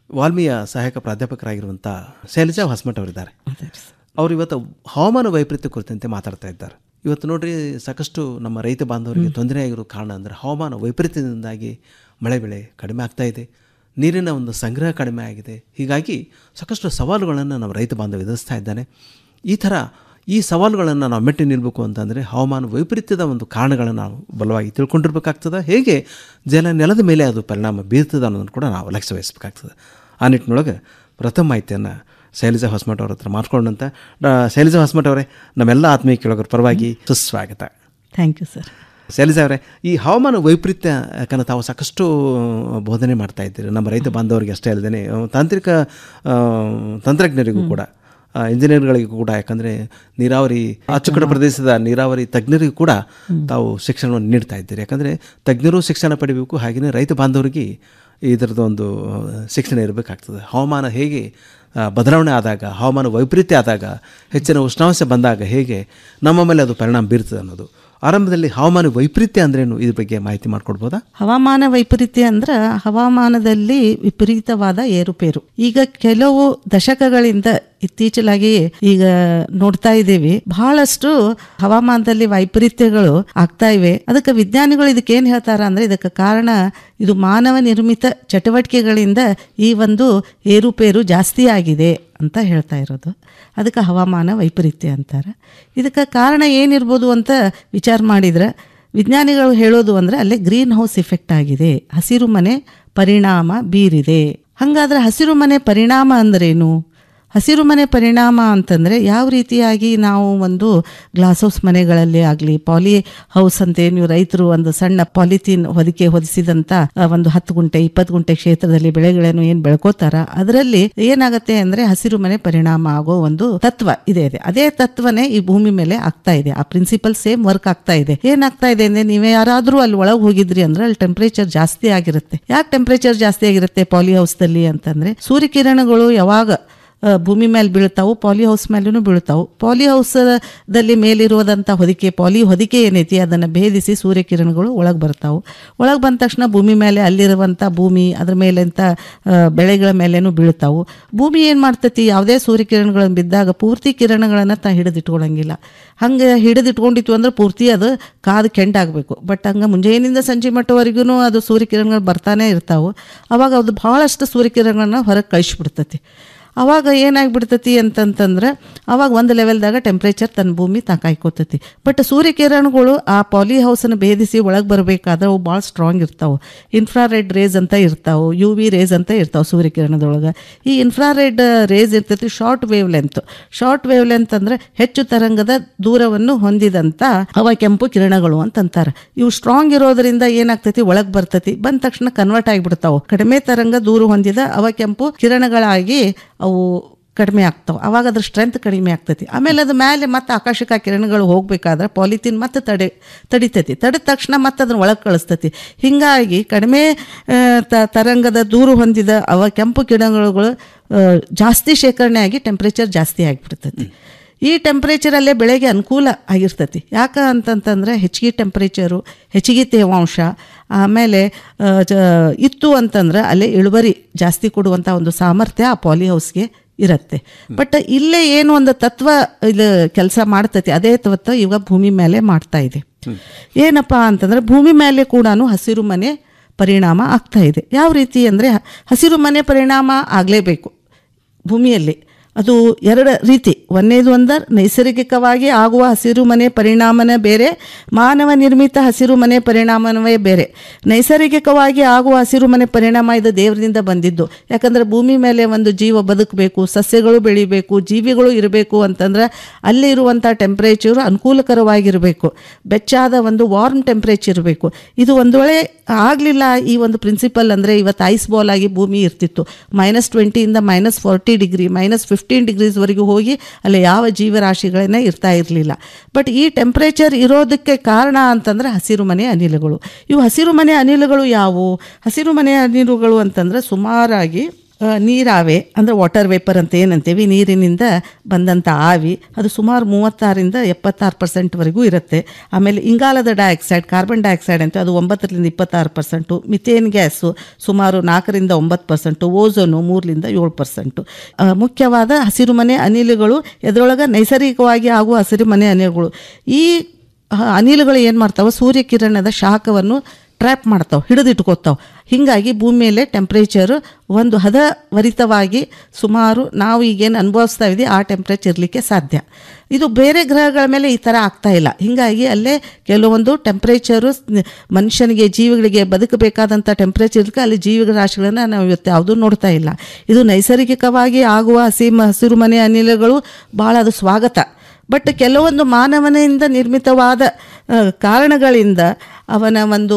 ವಾಲ್ಮೀಯ ಸಹಾಯಕ ಪ್ರಾಧ್ಯಾಪಕರಾಗಿರುವಂಥ ಶೈಲಜಾ ಹೊಸಮಠ ಅವರಿದ್ದಾರೆ ಅವರು ಇವತ್ತು ಹವಾಮಾನ ವೈಪರೀತ್ಯ ಕುರಿತಂತೆ ಮಾತಾಡ್ತಾ ಇದ್ದಾರೆ ಇವತ್ತು ನೋಡ್ರಿ ಸಾಕಷ್ಟು ನಮ್ಮ ರೈತ ಬಾಂಧವರಿಗೆ ತೊಂದರೆ ಆಗಿರೋ ಕಾರಣ ಅಂದರೆ ಹವಾಮಾನ ವೈಪರೀತ್ಯದಿಂದಾಗಿ ಮಳೆ ಬೆಳೆ ಕಡಿಮೆ ಆಗ್ತಾ ಇದೆ ನೀರಿನ ಒಂದು ಸಂಗ್ರಹ ಕಡಿಮೆ ಆಗಿದೆ ಹೀಗಾಗಿ ಸಾಕಷ್ಟು ಸವಾಲುಗಳನ್ನು ನಮ್ಮ ರೈತ ಬಾಂಧವ ಎದುರಿಸ್ತಾ ಇದ್ದಾನೆ ಈ ಥರ ಈ ಸವಾಲುಗಳನ್ನು ನಾವು ಮೆಟ್ಟಿ ನಿಲ್ಲಬೇಕು ಅಂತಂದರೆ ಹವಾಮಾನ ವೈಪರೀತ್ಯದ ಒಂದು ಕಾರಣಗಳನ್ನು ನಾವು ಬಲವಾಗಿ ತಿಳ್ಕೊಂಡಿರ್ಬೇಕಾಗ್ತದೆ ಹೇಗೆ ಜಲ ನೆಲದ ಮೇಲೆ ಅದು ಪರಿಣಾಮ ಬೀರ್ತದೆ ಅನ್ನೋದನ್ನು ಕೂಡ ನಾವು ಲಕ್ಷ್ಯ ವಹಿಸಬೇಕಾಗ್ತದೆ ಆ ನಿಟ್ಟಿನೊಳಗೆ ಪ್ರಥಮ ಮಾಹಿತಿಯನ್ನು ಶೈಲಜಾ ಹೊಸಮಠ ಅವ್ರ ಹತ್ರ ಮಾಡ್ಕೊಂಡಂತ ಡಾ ಶೈಲಜಾ ಹೊಸಮಠ ಅವರೇ ನಮ್ಮೆಲ್ಲ ಆತ್ಮೀಯ ಕೇಳೋದ್ರ ಪರವಾಗಿ ಸುಸ್ವಾಗತ ಥ್ಯಾಂಕ್ ಯು ಸರ್ ಶೈಲಜಾ ಅವರೇ ಈ ಹವಾಮಾನ ವೈಪರೀತ್ಯ ಯಾಕಂದ್ರೆ ತಾವು ಸಾಕಷ್ಟು ಬೋಧನೆ ಮಾಡ್ತಾ ಇದ್ದೀರಿ ನಮ್ಮ ರೈತ ಬಾಂಧವರಿಗೆ ಅಷ್ಟೇ ಅಲ್ಲದೆ ತಾಂತ್ರಿಕ ಆ, ತಂತ್ರಜ್ಞರಿಗೂ ಕೂಡ ಆ, ಇಂಜಿನಿಯರ್ಗಳಿಗೂ ಕೂಡ ಯಾಕಂದರೆ ನೀರಾವರಿ ಅಚ್ಚುಕಟ್ಟು ಪ್ರದೇಶದ ನೀರಾವರಿ ತಜ್ಞರಿಗೂ ಕೂಡ ತಾವು ಶಿಕ್ಷಣವನ್ನು ನೀಡ್ತಾ ಇದ್ದೀರಿ ಯಾಕಂದರೆ ತಜ್ಞರು ಶಿಕ್ಷಣ ಪಡಿಬೇಕು ಹಾಗೆಯೇ ರೈತ ಬಾಂಧವರಿಗೆ ಇದರದ್ದು ಒಂದು ಶಿಕ್ಷಣ ಇರಬೇಕಾಗ್ತದೆ ಹವಾಮಾನ ಹೇಗೆ ಆ, ಬದಲಾವಣೆ ಆದಾಗ ಹವಾಮಾನ ವೈಪರೀತ್ಯ ಆದಾಗ ಹೆಚ್ಚಿನ ಉಷ್ಣಾಂಶ ಬಂದಾಗ ಹೇಗೆ ನಮ್ಮ ಮೇಲೆ ಅದು ಪರಿಣಾಮ ಬೀರ್ತದೆ ಅನ್ನೋದು ಆರಂಭದಲ್ಲಿ ಹವಾಮಾನ ವೈಪರೀತ್ಯ ಅಂದ್ರೇನು ಇದ್ರ ಬಗ್ಗೆ ಮಾಹಿತಿ ಮಾಡ್ಕೊಡ್ಬೋದಾ ಹವಾಮಾನ ವೈಪರೀತ್ಯ ಅಂದ್ರೆ ಹವಾಮಾನದಲ್ಲಿ ವಿಪರೀತವಾದ ಏರುಪೇರು ಈಗ ಕೆಲವು ದಶಕಗಳಿಂದ ಇತ್ತೀಚಲಾಗಿ ಈಗ ನೋಡ್ತಾ ಇದ್ದೀವಿ ಬಹಳಷ್ಟು ಹವಾಮಾನದಲ್ಲಿ ವೈಪರೀತ್ಯಗಳು ಆಗ್ತಾ ಇವೆ ಅದಕ್ಕೆ ವಿಜ್ಞಾನಿಗಳು ಇದಕ್ಕೆ ಏನ್ ಹೇಳ್ತಾರ ಅಂದ್ರೆ ಇದಕ್ಕೆ ಕಾರಣ ಇದು ಮಾನವ ನಿರ್ಮಿತ ಚಟುವಟಿಕೆಗಳಿಂದ ಈ ಒಂದು ಏರುಪೇರು ಜಾಸ್ತಿ ಆಗಿದೆ ಅಂತ ಹೇಳ್ತಾ ಇರೋದು ಅದಕ್ಕೆ ಹವಾಮಾನ ವೈಪರೀತ್ಯ ಅಂತಾರೆ ಇದಕ್ಕೆ ಕಾರಣ ಏನಿರ್ಬೋದು ಅಂತ ವಿಚಾರ ಮಾಡಿದ್ರೆ ವಿಜ್ಞಾನಿಗಳು ಹೇಳೋದು ಅಂದರೆ ಅಲ್ಲೇ ಗ್ರೀನ್ ಹೌಸ್ ಇಫೆಕ್ಟ್ ಆಗಿದೆ ಹಸಿರು ಮನೆ ಪರಿಣಾಮ ಬೀರಿದೆ ಹಾಗಾದ್ರೆ ಹಸಿರು ಮನೆ ಪರಿಣಾಮ ಅಂದ್ರೇನು ಹಸಿರು ಮನೆ ಪರಿಣಾಮ ಅಂತಂದರೆ ಯಾವ ರೀತಿಯಾಗಿ ನಾವು ಒಂದು ಗ್ಲಾಸ್ ಹೌಸ್ ಮನೆಗಳಲ್ಲಿ ಆಗಲಿ ಪಾಲಿ ಹೌಸ್ ಅಂತ ನೀವು ರೈತರು ಒಂದು ಸಣ್ಣ ಪಾಲಿಥೀನ್ ಹೊದಿಕೆ ಹೊದಿಸಿದಂಥ ಆ, ಒಂದು ಹತ್ತು ಗುಂಟೆ ಇಪ್ಪತ್ತು ಗುಂಟೆ ಕ್ಷೇತ್ರದಲ್ಲಿ ಬೆಳೆಗಳನ್ನು ಏನು ಬೆಳ್ಕೋತಾರ ಅದರಲ್ಲಿ ಏನಾಗುತ್ತೆ ಅಂದರೆ ಹಸಿರು ಮನೆ ಪರಿಣಾಮ ಆಗೋ ಒಂದು ತತ್ವ ಇದೆ ಇದೆ ಅದೇ ತತ್ವನೇ ಈ ಭೂಮಿ ಮೇಲೆ ಆಗ್ತಾ ಇದೆ ಆ ಪ್ರಿನ್ಸಿಪಲ್ ಸೇಮ್ ವರ್ಕ್ ಆಗ್ತಾ ಇದೆ ಏನಾಗ್ತಾ ಇದೆ ಅಂದ್ರೆ ನೀವೇ ಯಾರಾದರೂ ಅಲ್ಲಿ ಒಳಗೆ ಹೋಗಿದ್ರಿ ಅಂದ್ರೆ ಅಲ್ಲಿ ಟೆಂಪರೇಚರ್ ಜಾಸ್ತಿ ಆಗಿರುತ್ತೆ ಯಾಕೆ ಟೆಂಪರೇಚರ್ ಜಾಸ್ತಿ ಆಗಿರುತ್ತೆ ಪಾಲಿ ಹೌಸ್ದಲ್ಲಿ ಅಂತಂದ್ರೆ ಸೂರ್ಯಕಿರಣಗಳು ಯಾವಾಗ ಆ, ಭೂಮಿ ಮೇಲೆ ಬೀಳ್ತಾವು ಪಾಲಿ ಹೌಸ್ ಮೇಲೂ ಬೀಳ್ತಾವು ಪಾಲಿ ಹೌಸ್ದಲ್ಲಿ ಮೇಲಿರುವುದಂಥ ಹೊದಿಕೆ ಪಾಲಿ ಹೊದಿಕೆ ಏನೈತಿ ಅದನ್ನು ಭೇದಿಸಿ ಸೂರ್ಯಕಿರಣಗಳು ಒಳಗೆ ಬರ್ತಾವು ಒಳಗೆ ಬಂದ ತಕ್ಷಣ ಭೂಮಿ ಮೇಲೆ ಅಲ್ಲಿರುವಂಥ ಭೂಮಿ ಅದ್ರ ಮೇಲೆ ಅಂತ ಬೆಳೆಗಳ ಮೇಲೇನು ಬೀಳ್ತಾವು ಭೂಮಿ ಏನು ಮಾಡ್ತೈತಿ ಯಾವುದೇ ಸೂರ್ಯಕಿರಣಗಳನ್ನು ಬಿದ್ದಾಗ ಪೂರ್ತಿ ಕಿರಣಗಳನ್ನು ತಾ ಹಿಡಿದಿಟ್ಕೊಳಂಗಿಲ್ಲ ಹಂಗೆ ಹಿಡಿದಿಟ್ಕೊಂಡಿತ್ತು ಅಂದ್ರೆ ಪೂರ್ತಿ ಅದು ಕಾದು ಕೆಂಡಾಗಬೇಕು ಬಟ್ ಹಂಗೆ ಮುಂಜಾನೆಯಿಂದ ಸಂಜೆ ಮಟ್ಟವರೆಗೂ ಅದು ಸೂರ್ಯಕಿರಣಗಳು ಬರ್ತಾನೆ ಇರ್ತಾವೆ ಅವಾಗ ಅದು ಭಾಳಷ್ಟು ಸೂರ್ಯಕಿರಣಗಳನ್ನ ಹೊರಗೆ ಕಳಿಸ್ಬಿಡ್ತೈತಿ ಅವಾಗ ಏನಾಗ್ಬಿಡ್ತೈತಿ ಅಂತಂತಂದ್ರೆ ಅವಾಗ ಒಂದು ಲೆವೆಲ್ದಾಗ ಟೆಂಪ್ರೇಚರ್ ತನ್ನ ಭೂಮಿ ತಾ ಕಾಯ್ಕೋತೈತಿ ಬಟ್ ಸೂರ್ಯಕಿರಣಗಳು ಆ ಪಾಲಿ ಹೌಸನ್ನು ಭೇದಿಸಿ ಒಳಗೆ ಬರಬೇಕಾದ್ರೆ ಅವು ಭಾಳ ಸ್ಟ್ರಾಂಗ್ ಇರ್ತಾವೆ ಇನ್ಫ್ರಾರೆಡ್ ರೇಸ್ ಅಂತ ಇರ್ತಾವೆ ಯು ವಿ ರೇಸ್ ಅಂತ ಇರ್ತಾವೆ ಸೂರ್ಯಕಿರಣದೊಳಗೆ ಈ ಇನ್ಫ್ರಾರೆಡ್ ರೇಸ್ ಇರ್ತೈತಿ short wavelength short wavelength ಅಂದ್ರೆ ಹೆಚ್ಚು ತರಂಗದ ದೂರವನ್ನು ಹೊಂದಿದಂಥ ಅವ ಕೆಂಪು ಕಿರಣಗಳು ಅಂತ ಅಂತಾರೆ ಇವು ಸ್ಟ್ರಾಂಗ್ ಇರೋದ್ರಿಂದ ಏನಾಗ್ತೈತಿ ಒಳಗೆ ಬರ್ತೈತಿ ಬಂದ ತಕ್ಷಣ ಕನ್ವರ್ಟ್ ಆಗಿಬಿಡ್ತಾವೆ ಕಡಿಮೆ ತರಂಗ ದೂರ ಹೊಂದಿದ ಅವ ಕೆಂಪು ಕಿರಣಗಳಾಗಿ ಅವು ಕಡಿಮೆ ಆಗ್ತಾವೆ ಅವಾಗ ಅದ್ರ ಸ್ಟ್ರೆಂತ್ ಕಡಿಮೆ ಆಗ್ತೈತಿ ಆಮೇಲೆ ಅದು ಮೇಲೆ ಮತ್ತೆ ಆಕಾಶಕ್ಕೆ ಆ ಕಿರಣಗಳು ಹೋಗ್ಬೇಕಾದ್ರೆ ಪಾಲಿಥೀನ್ ಮತ್ತೆ ತಡೆ ತಡಿತೈತಿ ತಡೆದ ತಕ್ಷಣ ಮತ್ತೆ ಅದನ್ನ ಒಳಗೆ ಕಳಿಸ್ತೈತಿ ಹಿಂಗಾಗಿ ಕಡಿಮೆ ಆ, ತ ತರಂಗದ ದೂರ ಹೊಂದಿದ ಅವ ಕೆಂಪು ಕಿರಣಗಳು ಆ, ಜಾಸ್ತಿ ಶೇಖರಣೆ ಆಗಿ ಟೆಂಪ್ರೇಚರ್ ಜಾಸ್ತಿ ಆಗಿಬಿಡ್ತೈತಿ ಈ ಟೆಂಪ್ರೇಚರಲ್ಲೇ ಬೆಳೆಗೆ ಅನುಕೂಲ ಆಗಿರ್ತೈತಿ ಯಾಕೆ ಅಂತಂತಂದರೆ ಹೆಚ್ಚಿಗೆ ಟೆಂಪ್ರೇಚರು ಹೆಚ್ಚಿಗೆ ತೇವಾಂಶ ಆಮೇಲೆ ಆ, ಜ- ಇತ್ತು ಅಂತಂದ್ರೆ ಅಲ್ಲೇ ಇಳುವರಿ ಜಾಸ್ತಿ ಕೊಡುವಂಥ ಒಂದು ಸಾಮರ್ಥ್ಯ ಆ ಪಾಲಿ ಹೌಸ್ಗೆ ಇರುತ್ತೆ ಬಟ್ ಇಲ್ಲೇ ಏನು ಒಂದು ತತ್ವ ಇದು ಕೆಲಸ ಮಾಡ್ತೈತಿ ಅದೇ ತತ್ವ ಇವಾಗ ಭೂಮಿ ಮೇಲೆ ಮಾಡ್ತಾ ಇದೆ ಏನಪ್ಪ ಅಂತಂದ್ರೆ ಭೂಮಿ ಮೇಲೆ ಕೂಡ ಹಸಿರು ಮನೆ ಪರಿಣಾಮ ಆಗ್ತಾ ಇದೆ ಯಾವ ರೀತಿ ಅಂದರೆ ಹಸಿರು ಮನೆ ಪರಿಣಾಮ ಆಗಲೇಬೇಕು ಭೂಮಿಯಲ್ಲಿ ಅದು ಎರಡು ರೀತಿ ಒಂದೇದು ಒಂದರ್ ನೈಸರ್ಗಿಕವಾಗಿ ಆಗುವ ಹಸಿರು ಮನೆ ಪರಿಣಾಮನೇ ಬೇರೆ ಮಾನವ ನಿರ್ಮಿತ ಹಸಿರು ಮನೆ ಪರಿಣಾಮವೇ ಬೇರೆ ನೈಸರ್ಗಿಕವಾಗಿ ಆಗುವ ಹಸಿರು ಮನೆ ಪರಿಣಾಮ ಇದು ದೇವರಿಂದ ಬಂದಿದ್ದು ಯಾಕಂದ್ರೆ ಭೂಮಿ ಮೇಲೆ ಒಂದು ಜೀವ ಬದುಕಬೇಕು ಸಸ್ಯಗಳು ಬೆಳಿಬೇಕು ಜೀವಿಗಳು ಇರಬೇಕು ಅಂತಂದ್ರೆ ಅಲ್ಲಿ ಇರುವಂಥ ಟೆಂಪ್ರೇಚರು ಅನುಕೂಲಕರವಾಗಿರಬೇಕು ಬೆಚ್ಚಾದ ಒಂದು ವಾರ್ಮ್ ಟೆಂಪ್ರೇಚರ್ ಇರಬೇಕು ಇದು ಒಂದು ವೇಳೆ ಆಗಲಿಲ್ಲ ಈ ಒಂದು ಪ್ರಿನ್ಸಿಪಲ್ ಅಂದರೆ ಇವತ್ತು ಐಸ್ ಬಾಲ್ ಆಗಿ ಭೂಮಿ ಇರ್ತಿತ್ತು ಮೈನಸ್ ಟ್ವೆಂಟಿಯಿಂದ minus forty degree minus fifteen ಡಿಗ್ರೀಸ್ವರೆಗೂ ಹೋಗಿ ಅಲ್ಲಿ ಯಾವ ಜೀವರಾಶಿಗಳನ್ನೇ ಇರ್ತಾ ಇರಲಿಲ್ಲ ಬಟ್ ಈ ಟೆಂಪ್ರೇಚರ್ ಇರೋದಕ್ಕೆ ಕಾರಣ ಅಂತಂದರೆ ಹಸಿರು ಮನೆ ಅನಿಲಗಳು ಇವು ಹಸಿರು ಮನೆ ಅನಿಲಗಳು ಯಾವುವು ಹಸಿರು ಮನೆ ಅನಿಲಗಳು ಅಂತಂದರೆ ಸುಮಾರಾಗಿ ಆ, ನೀರಾವೆ ಅಂದರೆ ವಾಟರ್ ವೇಪರ್ ಅಂತ ಏನಂತೀವಿ ನೀರಿನಿಂದ ಬಂದಂಥ ಆವಿ ಅದು ಸುಮಾರು ಮೂವತ್ತಾರರಿಂದ ಎಪ್ಪತ್ತಾರು ಪರ್ಸೆಂಟ್ವರೆಗೂ ಇರುತ್ತೆ ಆಮೇಲೆ ಇಂಗಾಲದ ಡೈಆಕ್ಸೈಡ್ ಕಾರ್ಬನ್ ಡೈಆಕ್ಸೈಡ್ ಅಂತ ಅದು ಒಂಬತ್ತರಿಂದ ಇಪ್ಪತ್ತಾರು ಪರ್ಸೆಂಟು ಮಿಥೇನ್ ಗ್ಯಾಸು ಸುಮಾರು ನಾಲ್ಕರಿಂದ ಒಂಬತ್ತು ಪರ್ಸೆಂಟು ಓಝೋನು ಮೂರರಿಂದ ಏಳು ಪರ್ಸೆಂಟು ಆ, ಮುಖ್ಯವಾದ ಹಸಿರುಮನೆ ಅನಿಲಗಳು ಇದರೊಳಗೆ ನೈಸರ್ಗಿಕವಾಗಿ ಆಗುವ ಹಸಿರುಮನೆ ಅನಿಲಗಳು ಈ ಆ, ಅನಿಲಗಳು ಏನು ಮಾಡ್ತಾವೆ ಸೂರ್ಯಕಿರಣದ ಶಾಖವನ್ನು ಟ್ರ್ಯಾಪ್ ಮಾಡ್ತಾವೆ ಹಿಡಿದಿಟ್ಕೋತಾವೆ ಹೀಗಾಗಿ ಭೂಮಿ ಮೇಲೆ ಟೆಂಪ್ರೇಚರು ಒಂದು ಹದವರಿತವಾಗಿ ಸುಮಾರು ನಾವು ಈಗೇನು ಅನುಭವಿಸ್ತಾ ಇದ್ದೀವಿ ಆ ಟೆಂಪ್ರೇಚರ್ ಇರಲಿಕ್ಕೆ ಸಾಧ್ಯ ಇದು ಬೇರೆ ಗ್ರಹಗಳ ಮೇಲೆ ಈ ಥರ ಆಗ್ತಾ ಇಲ್ಲ ಹೀಗಾಗಿ ಅಲ್ಲೇ ಕೆಲವೊಂದು ಟೆಂಪ್ರೇಚರು ಮನುಷ್ಯನಿಗೆ ಜೀವಿಗಳಿಗೆ ಬದುಕಬೇಕಾದಂಥ ಟೆಂಪ್ರೇಚರ್ ಇರಲಿಕ್ಕೆ ಅಲ್ಲಿ ಜೀವಿಗಳ ರಾಶಿಗಳನ್ನು ನಾವು ಇವತ್ತು ಯಾವುದೂ ನೋಡ್ತಾ ಇಲ್ಲ ಇದು ನೈಸರ್ಗಿಕವಾಗಿ ಆಗುವ ಹಸಿ ಹಸಿರು ಮನೆ ಅನಿಲಗಳು ಭಾಳ ಅದು ಸ್ವಾಗತ ಬಟ್ ಕೆಲವೊಂದು ಮಾನವನಿಂದ ನಿರ್ಮಿತವಾದ ಆ, ಕಾರಣಗಳಿಂದ ಅವನ ಒಂದು